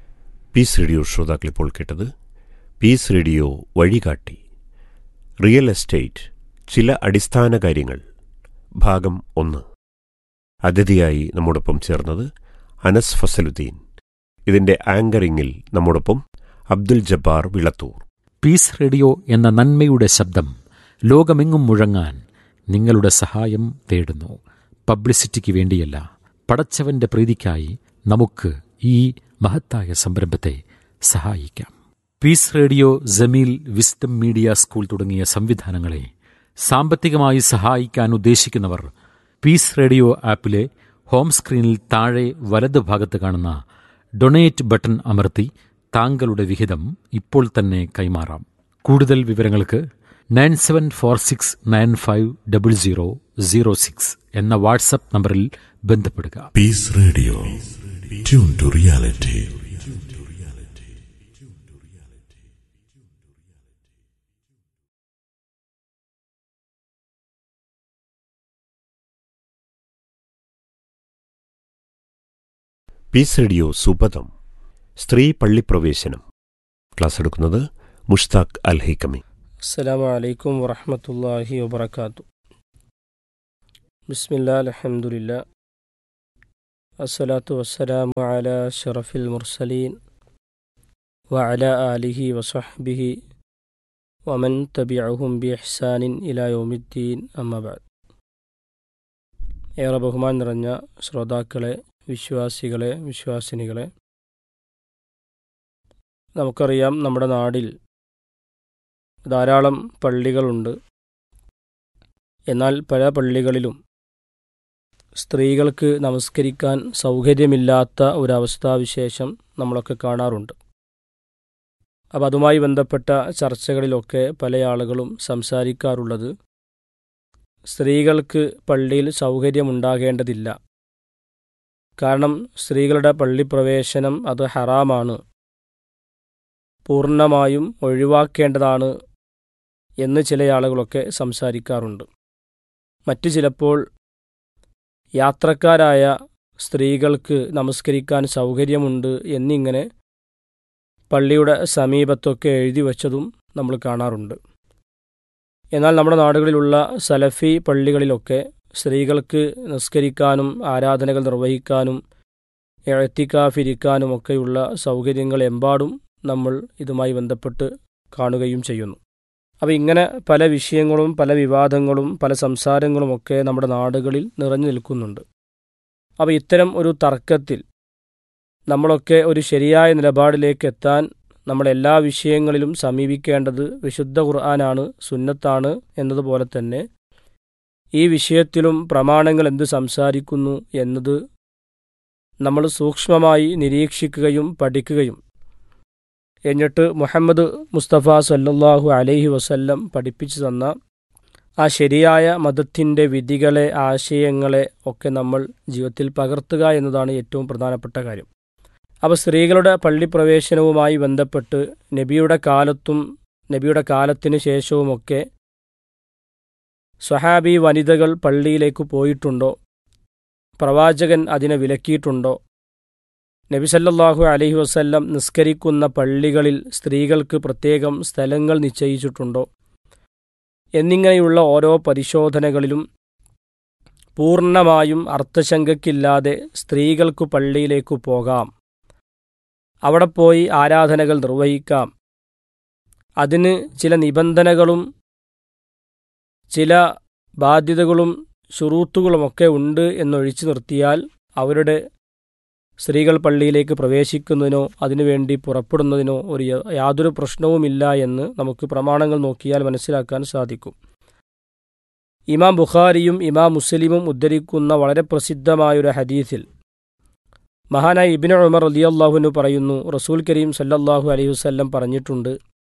പീസ് റേഡിയോ ശ്രോതാക്കൾ ഇപ്പോൾ കേട്ടത് പീസ് റേഡിയോ വഴികാട്ടി റിയൽ എസ്റ്റേറ്റ് ചില അടിസ്ഥാന കാര്യങ്ങൾ ഭാഗം ഒന്ന് അതിഥിയായി നമ്മോടൊപ്പം ചേർന്നത് അനസ് ഫസലുദ്ദീൻ ഇതിന്റെ ആങ്കറിംഗിൽ നമ്മോടൊപ്പം അബ്ദുൽ ജബ്ബാർ വിളത്തൂർ പീസ് റേഡിയോ എന്ന നന്മയുടെ ശബ്ദം ലോകമെങ്ങും മുഴങ്ങാൻ നിങ്ങളുടെ സഹായം തേടുന്നു പബ്ലിസിറ്റിക്ക് വേണ്ടിയല്ല പടച്ചവന്റെ പ്രീതിക്കായി നമുക്ക് ഈ മഹത്തായ സംരംഭത്തെ സഹായിക്കാം peace radio Jameel wisdom media school തുടങ്ങിയ സംവിധാനങ്ങളെ സാമ്പത്തികമായി സഹായിക്കാൻ ഉദ്ദേശിക്കുന്നവർ പീസ് റേഡിയോ ആപ്പിലെ ഹോം സ്ക്രീനിൽ താഴെ വലത് ഭാഗത്ത് കാണുന്ന ഡൊണേറ്റ് ബട്ടൺ അമർത്തി താങ്കളുടെ വിഹിതം ഇപ്പോൾ തന്നെ കൈമാറാം കൂടുതൽ വിവരങ്ങൾക്ക് nine seven four six nine five double zero zero six എന്ന വാട്സപ്പ് നമ്പറിൽ ബന്ധപ്പെടുക Peace Radio. Tune to reality. Peace radio സുപഥം സ്ത്രീ പള്ളിപ്രവേശനം ക്ലാസ് എടുക്കുന്നത് മുഷ്താഖ് അൽ ഹൈക്കമി السلام عليكم ورحمة الله وبركاته بسم الله الحمد لله الصلاة والسلام على شرف المرسلين وعلى آله وصحبه ومن تبعهم بإحسان إلى يوم الدين أما بعد ഏറെ ബഹുമാൻ നിറഞ്ഞ ശ്രോതാക്കളെ വിശ്വാസികളെ വിശ്വാസിനികളെ നമുക്കറിയാം നമ്മുടെ നാടിൽ ധാരാളം പള്ളികളുണ്ട് എന്നാൽ പല പള്ളികളിലും സ്ത്രീകൾക്ക് നമസ്കരിക്കാൻ സൗകര്യമില്ലാത്ത ഒരവസ്ഥാവിശേഷം നമ്മളൊക്കെ കാണാറുണ്ട് അപ്പോൾ അതുമായി ബന്ധപ്പെട്ട ചർച്ചകളിലൊക്കെ പല ആളുകളും സംസാരിക്കാറുള്ളത് സ്ത്രീകൾക്ക് പള്ളിയിൽ സൗകര്യമുണ്ടാകേണ്ടതില്ല കാരണം സ്ത്രീകളുടെ പള്ളിപ്രവേശനം അത് ഹറാമാണ് പൂർണ്ണമായും ഒഴിവാക്കേണ്ടതാണ് എന്ന് ചില ആളുകളൊക്കെ സംസാരിക്കാറുണ്ട് മറ്റു ചിലപ്പോൾ യാത്രക്കാരായ സ്ത്രീകൾക്ക് നമസ്കരിക്കാൻ സൗകര്യമുണ്ട് എന്നിങ്ങനെ പള്ളിയുടെ സമീപത്തൊക്കെ എഴുതി വച്ചതും നമ്മൾ കാണാറുണ്ട് എന്നാൽ നമ്മുടെ നാടുകളിലുള്ള സലഫി പള്ളികളിലൊക്കെ സ്ത്രീകൾക്ക് നിസ്കരിക്കാനും ആരാധനകൾ നിർവഹിക്കാനും എഴത്തിക്കാഫിരിക്കാനും ഒക്കെയുള്ള സൗകര്യങ്ങൾ എമ്പാടും നമ്മൾ ഇതുമായി ബന്ധപ്പെട്ട് കാണുകയും ചെയ്യുന്നു അപ്പോൾ ഇങ്ങനെ പല വിഷയങ്ങളും പല വിവാദങ്ങളും പല സംസാരങ്ങളുമൊക്കെ നമ്മുടെ നാടുകളിൽ നിറഞ്ഞു നിൽക്കുന്നുണ്ട് അപ്പോൾ ഇത്തരം ഒരു തർക്കത്തിൽ നമ്മളൊക്കെ ഒരു ശരിയായ നിലപാടിലേക്ക് എത്താൻ നമ്മൾ എല്ലാ വിഷയങ്ങളിലും സമീപിക്കേണ്ടത് വിശുദ്ധ ഖുർആനാണ് സുന്നത്താണ് എന്നതുപോലെ തന്നെ ഈ വിഷയത്തിലും പ്രമാണങ്ങൾ എന്ത് സംസാരിക്കുന്നു എന്നത് നമ്മൾ സൂക്ഷ്മമായി നിരീക്ഷിക്കുകയും പഠിക്കുകയും എന്നിട്ട് മുഹമ്മദ് മുസ്തഫ സല്ലല്ലാഹു അലൈഹി വസല്ലം പഠിപ്പിച്ചു തന്ന ആ ശരിയായ മതത്തിൻ്റെ വിധികളെ ആശയങ്ങളെ ഒക്കെ നമ്മൾ ജീവിതത്തിൽ പകർത്തുക എന്നതാണ് ഏറ്റവും പ്രധാനപ്പെട്ട കാര്യം അപ്പോൾ സ്ത്രീകളുടെ പള്ളിപ്രവേശനവുമായി ബന്ധപ്പെട്ട് നബിയുടെ കാലത്തും നബിയുടെ കാലത്തിന് ശേഷവുമൊക്കെ സ്വഹാബി വനിതകൾ പള്ളിയിലേക്ക് പോയിട്ടുണ്ടോ പ്രവാചകൻ അതിനെ വിലക്കിയിട്ടുണ്ടോ നബി സല്ലല്ലാഹു അലൈഹി വസല്ലം നിസ്കരിക്കുന്ന പള്ളികളിൽ സ്ത്രീകൾക്ക് പ്രത്യേകം സ്ഥലങ്ങൾ നിശ്ചയിച്ചിട്ടുണ്ടോ എന്നിങ്ങനെയുള്ള ഓരോ പരിശോധനകളിലും പൂർണ്ണമായും അർത്ഥശങ്കയ്ക്കില്ലാതെ സ്ത്രീകൾക്കു പള്ളിയിലേക്കു പോകാം അവിടെ പോയി ആരാധനകൾ നിർവഹിക്കാം അതിന് ചില നിബന്ധനകളും ചില ബാധ്യതകളും ഷുറൂത്തുകളുമൊക്കെ ഉണ്ട് എന്നൊഴിച്ചു നിർത്തിയാൽ അവരുടെ സ്ത്രീകൾ പള്ളിയിലേക്ക് പ്രവേശിക്കുന്നതിനോ അതിനുവേണ്ടി പുറപ്പെടുന്നതിനോ ഒരു യാതൊരു പ്രശ്നവുമില്ല എന്ന് നമുക്ക് പ്രമാണങ്ങൾ നോക്കിയാൽ മനസ്സിലാക്കാൻ സാധിക്കും ഇമാം ബുഖാരിയും ഇമാം മുസ്ലിമും ഉദ്ധരിക്കുന്ന വളരെ പ്രസിദ്ധമായൊരു ഹദീസിൽ മഹാനായ ഇബിന് ഉമർ അലിയല്ലാഹുവിന് പറയുന്നു റസൂൽ കരീം സല്ലല്ലാഹു അലൈഹി വസ്ല്ലം പറഞ്ഞിട്ടുണ്ട്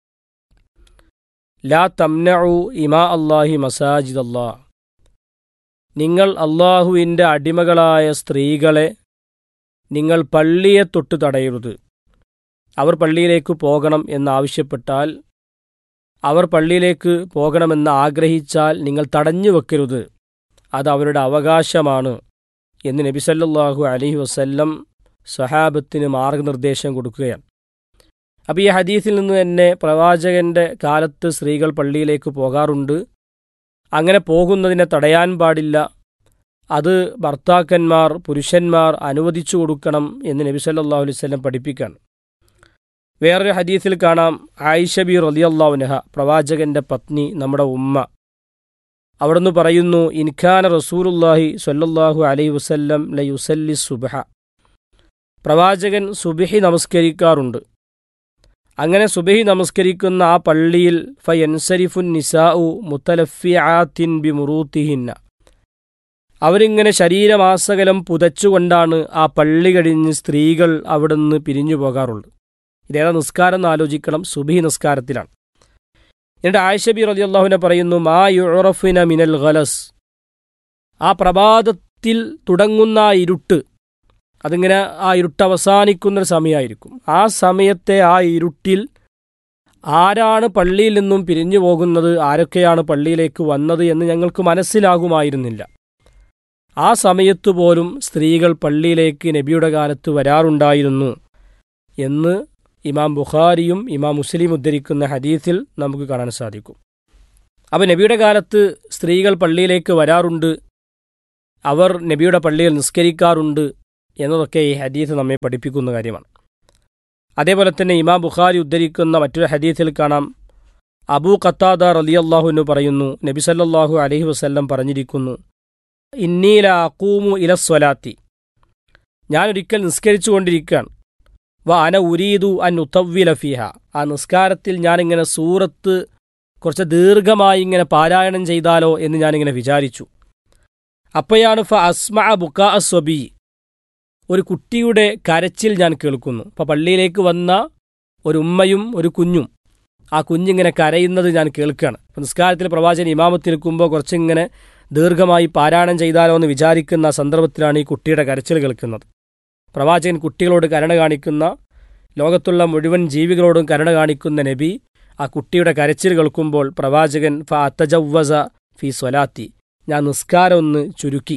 ലാ തംനഉ ഇമാ അള്ളാഹി മസാജിദ് അല്ലാ നിങ്ങൾ അള്ളാഹുവിൻ്റെ അടിമകളായ സ്ത്രീകളെ നിങ്ങൾ പള്ളിയെ തൊട്ട് തടയരുത് അവർ പള്ളിയിലേക്ക് പോകണം എന്നാവശ്യപ്പെട്ടാൽ അവർ പള്ളിയിലേക്ക് പോകണമെന്ന് ആഗ്രഹിച്ചാൽ നിങ്ങൾ തടഞ്ഞു വെക്കരുത് അത് അവരുടെ അവകാശമാണ് എന്ന് നബി സല്ലല്ലാഹു അലൈഹി വസല്ലം സഹാബത്തിന് മാർഗനിർദ്ദേശം കൊടുക്കുകയാണ് അപ്പോൾ ഈ ഹദീസിൽ നിന്ന് തന്നെ പ്രവാചകന്റെ കാലത്ത് സ്ത്രീകൾ പള്ളിയിലേക്ക് പോകാറുണ്ട് അങ്ങനെ പോകുന്നതിനെ തടയാൻ പാടില്ല അത് ഭർത്താക്കന്മാർ പുരുഷന്മാർ അനുവദിച്ചു കൊടുക്കണം എന്ന് നബി സല്ലല്ലാഹു അലൈഹി വസല്ലം പഠിപ്പിക്കുകയാണ് വേറൊരു ഹദീസിൽ കാണാം ആയിഷബി റലിയല്ലാവുനഹ പ്രവാചകന്റെ പത്നി നമ്മുടെ ഉമ്മ അവിടുന്ന് പറയുന്നു ഇൻഖാന റസൂലുല്ലാഹി സല്ലല്ലാഹു അലൈഹി വസല്ലം ലയുസല്ലി സുബഹ പ്രവാചകൻ സുബഹി നമസ്കരിക്കാറുണ്ട് അങ്ങനെ സുബഹി നമസ്കരിക്കുന്ന ആ പള്ളിയിൽ ഫയൻസരിഫുൻ നിസാഉ മുത്തലഫിയാത്തിൻ ബി മുറൂത്തിഹിന്ന അവരിങ്ങനെ ശരീരമാസകലം പുതച്ചുകൊണ്ടാണ് ആ പള്ളി കഴിഞ്ഞ് സ്ത്രീകൾ അവിടുന്ന് പിരിഞ്ഞു പോകാറുള്ളത് ഇതേതാ നിസ്കാരം എന്ന് ആലോചിക്കണം സുബഹി നിസ്കാരത്തിലാണ് എന്നിട്ട് ആയിഷബി റലി അള്ളാഹുവിനെ പറയുന്നു മാ യുറഫിന മിനൽ ഖലസ് ആ പ്രഭാതത്തിൽ തുടങ്ങുന്ന ആ ഇരുട്ട് അതിങ്ങനെ ആ ഇരുട്ട് അവസാനിക്കുന്നൊരു സമയമായിരിക്കും ആ സമയത്തെ ആ ഇരുട്ടിൽ ആരാണ് പള്ളിയിൽ നിന്നും പിരിഞ്ഞു പോകുന്നത് ആരൊക്കെയാണ് പള്ളിയിലേക്ക് വന്നത് എന്ന് ഞങ്ങൾക്ക് മനസ്സിലാകുമായിരുന്നില്ല ആ സമയത്തു പോലും സ്ത്രീകൾ പള്ളിയിലേക്ക് നബിയുടെ കാലത്ത് വരാറുണ്ടായിരുന്നു എന്ന് ഇമാം ബുഖാരിയും ഇമാം മുസ്ലിം ഉദ്ധരിക്കുന്ന ഹദീസിൽ നമുക്ക് കാണാൻ സാധിക്കും അപ്പോൾ നബിയുടെ കാലത്ത് സ്ത്രീകൾ പള്ളിയിലേക്ക് വരാറുണ്ട് അവർ നബിയുടെ പള്ളിയിൽ നിസ്കരിക്കാറുണ്ട് എന്നതൊക്കെ ഈ ഹദീസ് നമ്മെ പഠിപ്പിക്കുന്ന കാര്യമാണ് അതേപോലെ തന്നെ ഇമാം ബുഖാരി ഉദ്ധരിക്കുന്ന മറ്റൊരു ഹദീസിൽ കാണാം അബൂ ഖത്താദ റലിയല്ലാഹുവിന് പറയുന്നു നബി സല്ലല്ലാഹു അലൈഹി വസല്ലം പറഞ്ഞിരിക്കുന്നു ഇന്നീല അക്കൂമു ഇലസ്വലാത്തി ഞാനൊരിക്കൽ നിസ്കരിച്ചു കൊണ്ടിരിക്കുകയാണ് വ അന ഉരീദു അൻ ഉത്തവ്വില ഫിഹ ആ നിസ്കാരത്തിൽ ഞാനിങ്ങനെ സൂറത്ത് കുറച്ച് ദീർഘമായി ഇങ്ങനെ പാരായണം ചെയ്താലോ എന്ന് ഞാനിങ്ങനെ വിചാരിച്ചു അപ്പോഴാണ് ഫ അസ്മ ബുക്കാ സ്വബി ഒരു കുട്ടിയുടെ കരച്ചിൽ ഞാൻ കേൾക്കുന്നു അപ്പോൾ പള്ളിയിലേക്ക് വന്ന ഒരു ഉമ്മയും ഒരു കുഞ്ഞും ആ കുഞ്ഞിങ്ങനെ കരയുന്നത് ഞാൻ കേൾക്കുകയാണ് അപ്പോൾ നിസ്കാരത്തിൽ പ്രവാചകൻ ഇമാമത്തിൽ നിൽക്കുമ്പോൾ കുറച്ചിങ്ങനെ ദീർഘമായി പാരായണം ചെയ്താലോ എന്ന് വിചാരിക്കുന്ന സന്ദർഭത്തിലാണ് ഈ കുട്ടിയുടെ കരച്ചിൽ കേൾക്കുന്നത് പ്രവാചകൻ കുട്ടികളോട് കരുണ കാണിക്കുന്ന ലോകത്തുള്ള മുഴുവൻ ജീവികളോടും കരുണ കാണിക്കുന്ന നബി ആ കുട്ടിയുടെ കരച്ചിൽ കേൾക്കുമ്പോൾ പ്രവാചകൻ ഫ അത്തജവ്വസ ഫി സ്വലാത്തി ഞാൻ നിസ്കാരം ഒന്ന് ചുരുക്കി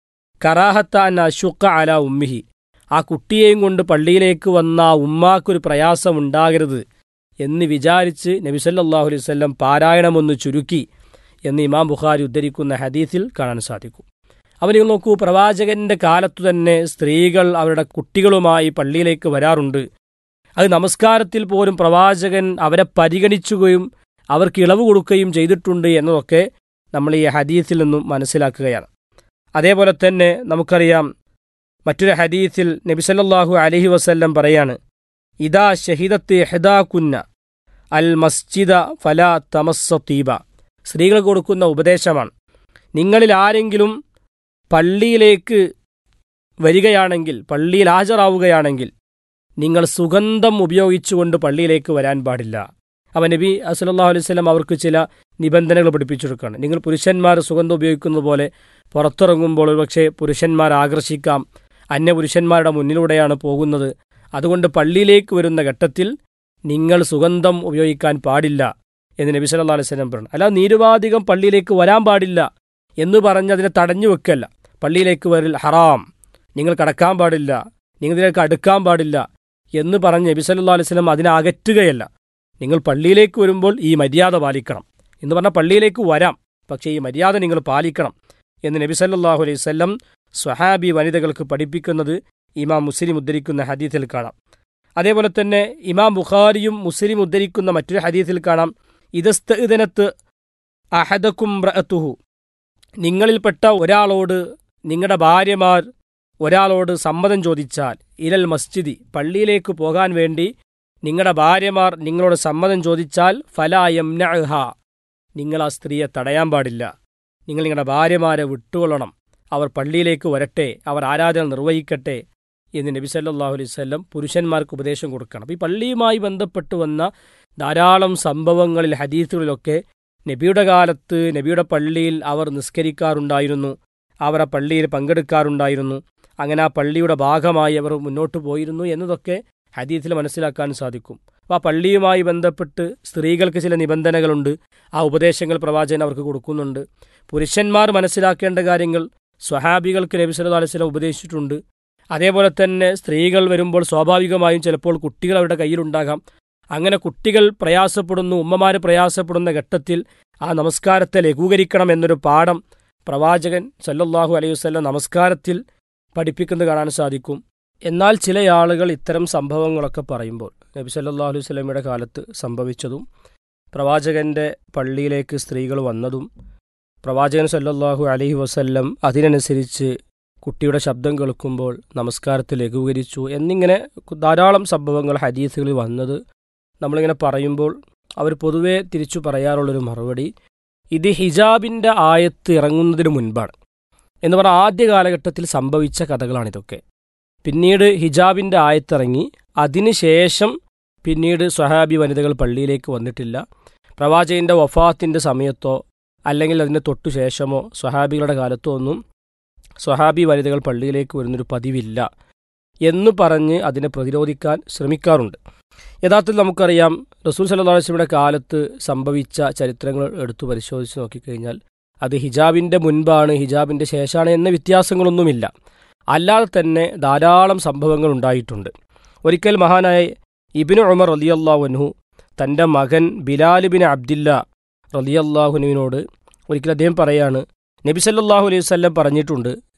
കറാഹത്ത അൻ അഷുക്ക അല ഉമ്മിഹി ആ കുട്ടിയെയും കൊണ്ട് പള്ളിയിലേക്ക് വന്ന ആ ഉമ്മാക്കൊരു പ്രയാസം ഉണ്ടാകരുത് എന്ന് വിചാരിച്ച് നബിസല്ലാഹു അലൈഹി വല്ലം പാരായണമൊന്ന് ചുരുക്കി എന്ന് ഇമാം ബുഖാരി ഉദ്ധരിക്കുന്ന ഹദീസിൽ കാണാൻ സാധിക്കും അവൻ നിങ്ങൾ നോക്കൂ പ്രവാചകന്റെ കാലത്തു തന്നെ സ്ത്രീകൾ അവരുടെ കുട്ടികളുമായി പള്ളിയിലേക്ക് വരാറുണ്ട് അത് നമസ്കാരത്തിൽ പോലും പ്രവാചകൻ അവരെ പരിഗണിച്ചുകയും അവർക്ക് ഇളവ് കൊടുക്കുകയും ചെയ്തിട്ടുണ്ട് എന്നതൊക്കെ നമ്മൾ ഈ ഹദീസിൽ നിന്നും മനസ്സിലാക്കുകയാണ് അതേപോലെ തന്നെ നമുക്കറിയാം മറ്റൊരു ഹദീസിൽ നബിസല്ലാഹു അലഹി വസല്ലം പറയാണ് ഇതാ ഷഹിദത്ത് ഹെദാ കുന്ന അൽ മസ്ജിദ ഫല തമസ്സ തീബ സ്ത്രീകൾ കൊടുക്കുന്ന ഉപദേശമാണ് നിങ്ങളിൽ ആരെങ്കിലും പള്ളിയിലേക്ക് വരികയാണെങ്കിൽ പള്ളിയിൽ ഹാജരാവുകയാണെങ്കിൽ നിങ്ങൾ സുഗന്ധം ഉപയോഗിച്ചുകൊണ്ട് പള്ളിയിലേക്ക് വരാൻ പാടില്ല അവ നബി അസലല്ലാഹു അലൈഹി സ്വലം അവർക്ക് ചില നിബന്ധനകൾ പഠിപ്പിച്ചെടുക്കുകയാണ് നിങ്ങൾ പുരുഷന്മാർ സുഗന്ധം ഉപയോഗിക്കുന്നത് പോലെ പുറത്തിറങ്ങുമ്പോൾ ഒരുപക്ഷെ പുരുഷന്മാർ ആകർഷിക്കാം അന്യപുരുഷന്മാരുടെ മുന്നിലൂടെയാണ് പോകുന്നത് അതുകൊണ്ട് പള്ളിയിലേക്ക് വരുന്ന ഘട്ടത്തിൽ നിങ്ങൾ സുഗന്ധം ഉപയോഗിക്കാൻ പാടില്ല എന്ന് നബി സല്ലാ അലൈഹി സ്വലം പറഞ്ഞു അല്ലാതെ നിരുപാധികം പള്ളിയിലേക്ക് വരാൻ പാടില്ല എന്ന് പറഞ്ഞ് അതിനെ തടഞ്ഞു വെക്കല്ല പള്ളിയിലേക്ക് വരിൽ ഹറാം നിങ്ങൾ കടക്കാൻ പാടില്ല നിങ്ങൾ ഇതിലേക്ക് അടുക്കാൻ പാടില്ല എന്ന് പറഞ്ഞ് നബി സല്ലാ അലൈഹി സ്വലം അതിനെ അകറ്റുകയല്ല നിങ്ങൾ പള്ളിയിലേക്ക് വരുമ്പോൾ ഈ മര്യാദ പാലിക്കണം എന്ന് പറഞ്ഞാൽ പള്ളിയിലേക്ക് വരാം പക്ഷേ ഈ മര്യാദ നിങ്ങൾ പാലിക്കണം എന്ന് നബി സല്ലാഹു അലൈഹി സ്വല്ലം സ്വഹാബി വനിതകൾക്ക് പഠിപ്പിക്കുന്നത് ഇമാം മുസ്ലിം ഉദ്ധരിക്കുന്ന ഹദീസിൽ കാണാം അതേപോലെ തന്നെ ഇമാം ബുഖാരിയും മുസ്ലിം ഉദ്ധരിക്കുന്ന മറ്റൊരു ഹദീസിൽ കാണാം ഇതസ്ത ഇതിനത്ത് അഹദക്കും റഅത്തുഹു നിങ്ങളിൽപ്പെട്ട ഒരാളോട് നിങ്ങളുടെ ഭാര്യമാർ ഒരാളോട് സമ്മതം ചോദിച്ചാൽ ഇലൽ മസ്ജിദി പള്ളിയിലേക്ക് പോകാൻ വേണ്ടി നിങ്ങളുടെ ഭാര്യമാർ നിങ്ങളോട് സമ്മതം ചോദിച്ചാൽ ഫലായം നഅഹ നിങ്ങൾ ആ സ്ത്രീയെ തടയാൻ പാടില്ല നിങ്ങൾ നിങ്ങളുടെ ഭാര്യമാരെ വിട്ടുകൊള്ളണം അവർ പള്ളിയിലേക്ക് വരട്ടെ അവർ ആരാധന നിർവഹിക്കട്ടെ എന്ന് നബി സല്ലാഹു അലൈഹി സ്വല്ലം പുരുഷന്മാർക്ക് ഉപദേശം കൊടുക്കണം അപ്പോൾ ഈ പള്ളിയുമായി ബന്ധപ്പെട്ട് വന്ന ധാരാളം സംഭവങ്ങളിൽ ഹദീസുകളിലൊക്കെ നബിയുടെ കാലത്ത് നബിയുടെ പള്ളിയിൽ അവർ നിസ്കരിക്കാറുണ്ടായിരുന്നു അവർ ആ പള്ളിയിൽ പങ്കെടുക്കാറുണ്ടായിരുന്നു അങ്ങനെ ആ പള്ളിയുടെ ഭാഗമായി അവർ മുന്നോട്ട് പോയിരുന്നു എന്നതൊക്കെ ഹദീസിൽ മനസ്സിലാക്കാൻ സാധിക്കും അപ്പോൾ ആ പള്ളിയുമായി ബന്ധപ്പെട്ട് സ്ത്രീകൾക്ക് ചില നിബന്ധനകളുണ്ട് ആ ഉപദേശങ്ങൾ പ്രവാചകൻ അവർക്ക് കൊടുക്കുന്നുണ്ട് പുരുഷന്മാർ മനസ്സിലാക്കേണ്ട കാര്യങ്ങൾ സ്വഹാബികൾക്ക് നബി സല്ലല്ലാഹു അലൈഹി വസല്ലം ഉപദേശിച്ചിട്ടുണ്ട് അതേപോലെ തന്നെ സ്ത്രീകൾ വരുമ്പോൾ സ്വാഭാവികമായും ചിലപ്പോൾ കുട്ടികൾ അവരുടെ കയ്യിലുണ്ടാകാം അങ്ങനെ കുട്ടികൾ പ്രയാസപ്പെടുന്നു ഉമ്മമാർ പ്രയാസപ്പെടുന്ന ഘട്ടത്തിൽ ആ നമസ്കാരത്തെ ലഘൂകരിക്കണം എന്നൊരു പാഠം പ്രവാചകൻ സല്ലല്ലാഹു അലൈഹി വസല്ലം നമസ്കാരത്തിൽ പഠിപ്പിക്കുന്നത് കാണാൻ സാധിക്കും എന്നാൽ ചില ആളുകൾ ഇത്തരം സംഭവങ്ങളൊക്കെ പറയുമ്പോൾ നബി സല്ലല്ലാഹു അലൈഹി വസല്ലമയുടെ കാലത്ത് സംഭവിച്ചതും പ്രവാചകന്റെ പള്ളിയിലേക്ക് സ്ത്രീകൾ വന്നതും പ്രവാചകൻ സല്ലല്ലാഹു അലൈഹി വസല്ലം അതിനനുസരിച്ച് കുട്ടിയുടെ ശബ്ദം കേൾക്കുമ്പോൾ നമസ്കാരത്തെ ലഘൂകരിച്ചു എന്നിങ്ങനെ ധാരാളം സംഭവങ്ങൾ ഹദീസുകളിൽ വന്നത് നമ്മളിങ്ങനെ പറയുമ്പോൾ അവർ പൊതുവെ തിരിച്ചു പറയാറുള്ളൊരു മറുപടി ഇത് ഹിജാബിൻ്റെ ആയത്ത് ഇറങ്ങുന്നതിന് മുൻപാണ് എന്ന് പറഞ്ഞാൽ ആദ്യ കാലഘട്ടത്തിൽ സംഭവിച്ച കഥകളാണിതൊക്കെ പിന്നീട് ഹിജാബിൻ്റെ ആയത്തിറങ്ങി അതിനുശേഷം പിന്നീട് സ്വഹാബി വനിതകൾ പള്ളിയിലേക്ക് വന്നിട്ടില്ല പ്രവാചകൻ്റെ വഫാത്തിൻ്റെ സമയത്തോ അല്ലെങ്കിൽ അതിന് തൊട്ടു ശേഷമോ സ്വഹാബികളുടെ കാലത്തോ ഒന്നും സ്വഹാബി വനിതകൾ പള്ളിയിലേക്ക് വരുന്നൊരു പതിവില്ല എന്ന് പറഞ്ഞ് അതിനെ പ്രതിരോധിക്കാൻ ശ്രമിക്കാറുണ്ട് യഥാർത്ഥത്തിൽ നമുക്കറിയാം റസൂൽ സല്ലല്ലാഹു അലൈഹി വസല്ലമയുടെ കാലത്ത് സംഭവിച്ച ചരിത്രങ്ങൾ എടുത്തു പരിശോധിച്ച് നോക്കിക്കഴിഞ്ഞാൽ അത് ഹിജാബിൻ്റെ മുൻപാണ് ഹിജാബിൻ്റെ ശേഷമാണ് എന്ന വ്യത്യാസങ്ങളൊന്നുമില്ല അല്ലാതെ തന്നെ ധാരാളം സംഭവങ്ങൾ ഉണ്ടായിട്ടുണ്ട് ഒരിക്കൽ മഹാനായ ഇബിന് ഉമർ റലിയല്ലാഹുനഹു തൻ്റെ മകൻ ബിലാലിബിൻ അബ്ദില്ല റലിയല്ലാഹുനുവിനോട് ഒരിക്കൽ അദ്ദേഹം പറയാണ് നബി സല്ലല്ലാഹു അലൈഹി വസല്ലം പറഞ്ഞിട്ടുണ്ട്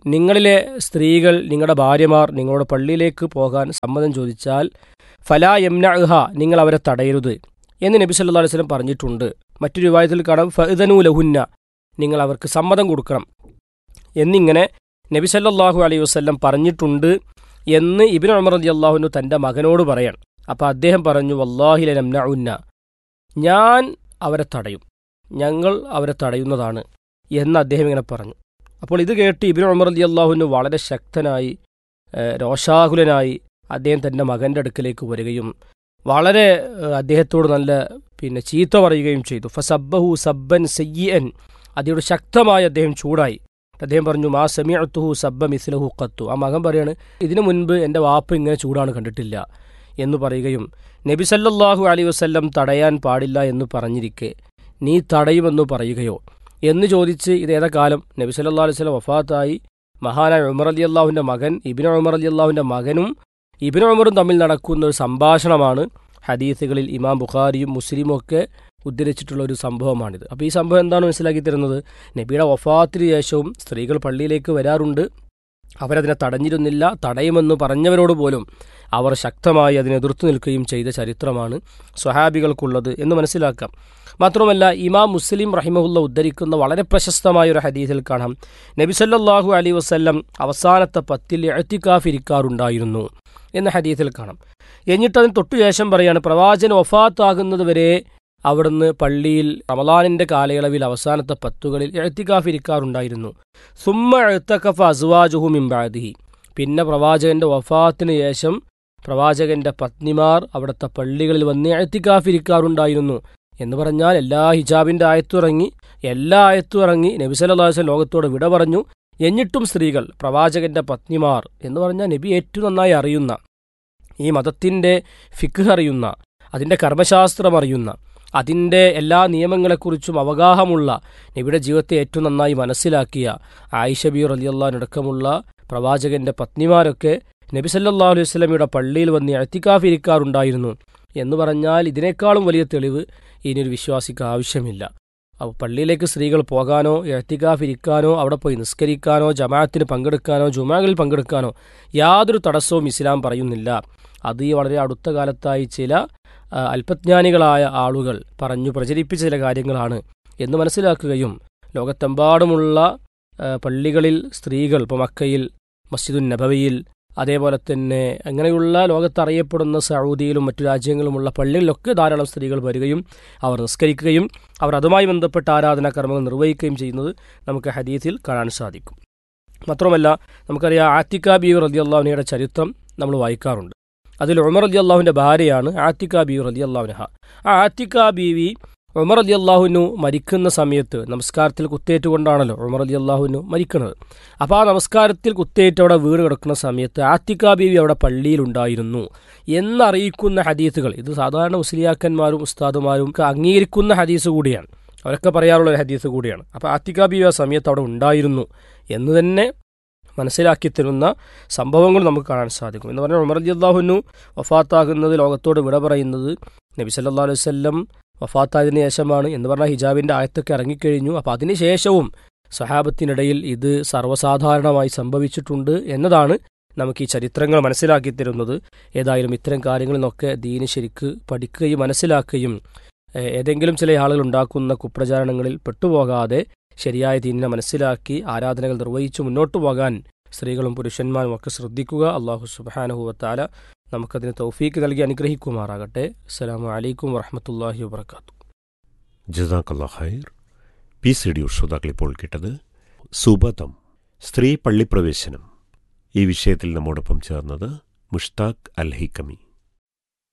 നിങ്ങളിലെ സ്ത്രീകൾ നിങ്ങളുടെ ഭാര്യമാർ നിങ്ങളുടെ പള്ളിയിലേക്ക് പോകാൻ സമ്മതം ചോദിച്ചാൽ ഫലാ യംനഅഹ നിങ്ങൾ അവരെ തടയരുത് എന്ന് നബി സല്ലല്ലാഹു അലൈഹി വസല്ലം പറഞ്ഞിട്ടുണ്ട് മറ്റൊരു വിവാഹത്തിൽ കാണാം ഫഇദനു ലഹുന്ന നിങ്ങൾ അവർക്ക് സമ്മതം കൊടുക്കണം എന്നിങ്ങനെ നബി സല്ലല്ലാഹു അലൈഹി വസല്ലം പറഞ്ഞിട്ടുണ്ട് എന്ന് ഇബിൻ ഉമർ റതി അള്ളാഹുനു തൻ്റെ മകനോട് പറയാണ് അപ്പോൾ അദ്ദേഹം പറഞ്ഞു വല്ലാഹില നംനഉന്ന ഞാൻ അവരെ തടയും ഞങ്ങൾ അവരെ തടയുന്നതാണ് എന്ന് അദ്ദേഹം ഇങ്ങനെ പറഞ്ഞു അപ്പോൾ ഇത് കേട്ട് ഇബിൻ ഉമർ റതി അള്ളാഹുനു വളരെ ശക്തനായി ഏഹ്, രോഷാകുലനായി അദ്ദേഹം തൻ്റെ മകൻ്റെ അടുക്കലേക്ക് വരികയും വളരെ ഏഹ്, അദ്ദേഹത്തോട് നല്ല പിന്നെ ചീത്ത പറയുകയും ചെയ്തു ഫസബ്ബഹു സബ്ബൻ സയ്യൻ അതിയോട് ശക്തമായി അദ്ദേഹം ചൂടായി അദ്ദേഹം പറഞ്ഞു മാ സമീഅത്തുഹു സബ്ബ മിസ്ലഹു ഖത്തു ആ മകൻ പറയാണ് ഇതിനു മുൻപ് എൻ്റെ വാപ്പ ഇങ്ങനെ ചൂടാണ് കണ്ടിട്ടില്ല എന്ന് പറയുകയും നബി സല്ലല്ലാഹു അലൈഹി വസല്ലം തടയാൻ പാടില്ല എന്ന് പറഞ്ഞിരിക്കെ നീ തടയുമെന്ന് പറയുകയോ എന്ന് ചോദിച്ച് ഇത് ഏതാ കാലം നബി സല്ലല്ലാഹു അലൈഹി വസല്ലം വഫാത്തായി മഹാനായ ഉമർ അലി അള്ളാഹുവിൻ്റെ മകൻ ഇബിൻ ഉമർ അലി അള്ളാഹുവിൻ്റെ മകനും ഇബിൻ ഉമറും തമ്മിൽ നടക്കുന്ന ഒരു സംഭാഷണമാണ് ഹദീസുകളിൽ ഇമാം ബുഖാരിയും മുസ്ലിമും ഒക്കെ ഉദ്ധരിച്ചിട്ടുള്ള ഒരു സംഭവമാണിത് അപ്പോൾ ഈ സംഭവം എന്താണ് മനസ്സിലാക്കി തരുന്നത് നബിയുടെ വഫാത്തിന് ശേഷവും സ്ത്രീകൾ പള്ളിയിലേക്ക് വരാറുണ്ട് അവരതിനെ തടഞ്ഞിരുന്നില്ല തടയുമെന്ന് പറഞ്ഞവരോട് പോലും അവർ ശക്തമായി അതിനെ എതിർത്തു നിൽക്കുകയും ചെയ്ത ചരിത്രമാണ് സ്വഹാബികൾക്കുള്ളത് എന്ന് മനസ്സിലാക്കാം മാത്രമല്ല ഇമാം മുസ്ലിം റഹിമഹുല്ല ഉദ്ധരിക്കുന്ന വളരെ പ്രശസ്തമായ ഒരു ഹദീസിൽ കാണാം നബിസല്ലാഹു അലൈ വസ്ല്ലം അവസാനത്തെ പത്തിൽ എഴുത്തിക്കാഫിരിക്കാറുണ്ടായിരുന്നു എന്ന ഹദീസിൽ കാണാം എന്നിട്ട് അതിന് തൊട്ടുശേഷം പറയാണ് പ്രവാചകൻ ഒഫാത്താകുന്നത് വരെ അവിടുന്ന് പള്ളിയിൽ റമലാനിന്റെ കാലയളവിൽ അവസാനത്തെ പത്തുകളിൽ എഴുത്തിക്കാഫിരിക്കാറുണ്ടായിരുന്നു സുമ്മ എഴുത്തക്കഫ അസുവാജുഹു മിംബാദിഹി പിന്നെ പ്രവാചകന്റെ വഫാത്തിന് ശേഷം പ്രവാചകന്റെ പത്നിമാർ അവിടുത്തെ പള്ളികളിൽ വന്ന് എഴുത്തിക്കാഫിരിക്കാറുണ്ടായിരുന്നു എന്ന് പറഞ്ഞാൽ എല്ലാ ഹിജാബിന്റെ ആയത്തുറങ്ങി എല്ലാ ആയത്തും ഇറങ്ങി നബി സല്ലല്ലാഹു അലൈഹി വസല്ലം ലോകത്തോട് വിട പറഞ്ഞു എന്നിട്ടും സ്ത്രീകൾ പ്രവാചകന്റെ പത്നിമാർ എന്ന് പറഞ്ഞാൽ നബി ഏറ്റവും നന്നായി അറിയുന്ന ഈ മതത്തിന്റെ ഫിഖ് അറിയുന്ന അതിന്റെ കർമ്മശാസ്ത്രം അറിയുന്ന അതിൻ്റെ എല്ലാ നിയമങ്ങളെക്കുറിച്ചും അവഗാഹമുള്ള നബിയുടെ ജീവിതത്തെ ഏറ്റവും നന്നായി മനസ്സിലാക്കിയ ആയിഷ ബി റലിയല്ലാനടക്കമുള്ള പ്രവാചകന്റെ പത്നിമാരൊക്കെ നബി സല്ലല്ലാഹു അലൈഹി വസല്ലമയുടെ പള്ളിയിൽ വന്ന് എത്തിക്കാഫിരിക്കാറുണ്ടായിരുന്നു എന്ന് പറഞ്ഞാൽ ഇതിനേക്കാളും വലിയ തെളിവ് ഇനിയൊരു വിശ്വാസിക്ക് ആവശ്യമില്ല അപ്പോൾ പള്ളിയിലേക്ക് സ്ത്രീകൾ പോകാനോ എഴുത്തിക്കാഫിരിക്കാനോ അവിടെ പോയി നിസ്കരിക്കാനോ ജമാഅത്തിന് പങ്കെടുക്കാനോ ജുമാകളിൽ പങ്കെടുക്കാനോ യാതൊരു തടസ്സവും ഇസ്ലാം പറയുന്നില്ല അത് ഈ വളരെ അടുത്ത കാലത്തായി ചില ആ, അല്പജ്ഞാനികളായ ആളുകൾ പറഞ്ഞു പ്രചരിപ്പിച്ച ചില കാര്യങ്ങളാണ് എന്ന് മനസ്സിലാക്കുകയും ലോകത്തെമ്പാടുമുള്ള ആ, പള്ളികളിൽ സ്ത്രീകൾ ഇപ്പോൾ മക്കയിൽ മസ്ജിദുൻ നബവിയിൽ അതേപോലെ തന്നെ അങ്ങനെയുള്ള ലോകത്തറിയപ്പെടുന്ന സൗദിയിലും മറ്റു രാജ്യങ്ങളുമുള്ള പള്ളികളിലൊക്കെ ധാരാളം സ്ത്രീകൾ വരികയും അവർ നിസ്കരിക്കുകയും അവർ അതുമായി ബന്ധപ്പെട്ട ആരാധനാ കർമ്മങ്ങൾ നിർവഹിക്കുകയും ചെയ്യുന്നത് നമുക്ക് ഹദീസിൽ കാണാൻ സാധിക്കും മാത്രമല്ല നമുക്കറിയാം ആത്തിക്ക ബി റതി അള്ളാഹുനയുടെ ചരിത്രം നമ്മൾ വായിക്കാറുണ്ട് അതിൽ ഉമർ അലി അള്ളാഹുവിൻ്റെ ഭാര്യയാണ് ആത്തിക്ക ബി റതി അള്ളാഹുനഹ ആ ആത്തിക്ക ബീവി ഉമർ അലി അള്ളാഹുനു മരിക്കുന്ന സമയത്ത് നമസ്കാരത്തിൽ കുത്തേറ്റുകൊണ്ടാണല്ലോ ഉമർ അലി അള്ളാഹുനു മരിക്കുന്നത് അപ്പോൾ ആ നമസ്കാരത്തിൽ കുത്തേറ്റ് അവിടെ വീണ് കിടക്കുന്ന സമയത്ത് ആത്തിക്ക ബീവി അവിടെ പള്ളിയിലുണ്ടായിരുന്നു എന്നറിയിക്കുന്ന ഹദീസുകൾ ഇത് സാധാരണ മുസ്ലിയാക്കന്മാരും ഉസ്താദുമാരും ഒക്കെ അംഗീകരിക്കുന്ന ഹദീസ് കൂടിയാണ് അവരൊക്കെ പറയാറുള്ള ഒരു ഹദീസ് കൂടിയാണ് അപ്പോൾ ആത്തിക്ക ബീവി ആ സമയത്ത് അവിടെ ഉണ്ടായിരുന്നു എന്ന് തന്നെ മനസ്സിലാക്കി തരുന്ന സംഭവങ്ങൾ നമുക്ക് കാണാൻ സാധിക്കും എന്ന് പറഞ്ഞാൽ ഉമർ അള്ളാഹുനു വഫാത്താകുന്നത് ലോകത്തോട് വിട പറയുന്നത് നബി സല്ലാ അലൈഹി വല്ലം വഫാത്തായതിനു ശേഷമാണ് എന്ന് പറഞ്ഞാൽ ഹിജാബിന്റെ ആയത്തൊക്കെ ഇറങ്ങിക്കഴിഞ്ഞു അപ്പോൾ അതിനുശേഷവും സഹാബത്തിനിടയിൽ ഇത് സർവ്വസാധാരണമായി സംഭവിച്ചിട്ടുണ്ട് എന്നതാണ് നമുക്ക് ഈ ചരിത്രങ്ങൾ മനസ്സിലാക്കി തരുന്നത് ഏതായാലും ഇത്തരം കാര്യങ്ങളിൽ നിന്നൊക്കെ ദീന് ശരിക്ക് പഠിക്കുകയും മനസ്സിലാക്കുകയും ഏഹ്, ഏതെങ്കിലും ചില ആളുകൾ ഉണ്ടാക്കുന്ന കുപ്രചാരണങ്ങളിൽ പെട്ടുപോകാതെ ശരിയായ ദീനിനെ മനസ്സിലാക്കി ആരാധനകൾ നിർവഹിച്ചു മുന്നോട്ടു പോകാൻ സ്ത്രീകളും പുരുഷന്മാരും ഒക്കെ ശ്രദ്ധിക്കുക അള്ളാഹു സുബാനഹുവത്താല നമുക്കതിന് തൗഫീക്ക് നൽകി അനുഗ്രഹിക്കുമാറാകട്ടെ അസ്സലാമു അലൈക്കും വറഹമത്തല്ലാഹി വബർക്കാത്തു ജസാക്കല്ലാ ഖൈർ പീസ് റേഡിയോ ശ്രോതാക്കൾ ഇപ്പോൾ കേട്ടത് സുബതം സ്ത്രീ പള്ളിപ്രവേശനം ഈ വിഷയത്തിൽ നമ്മോടൊപ്പം ചേർന്നത് മുഷ്താഖ് അൽ ഹിക്കമി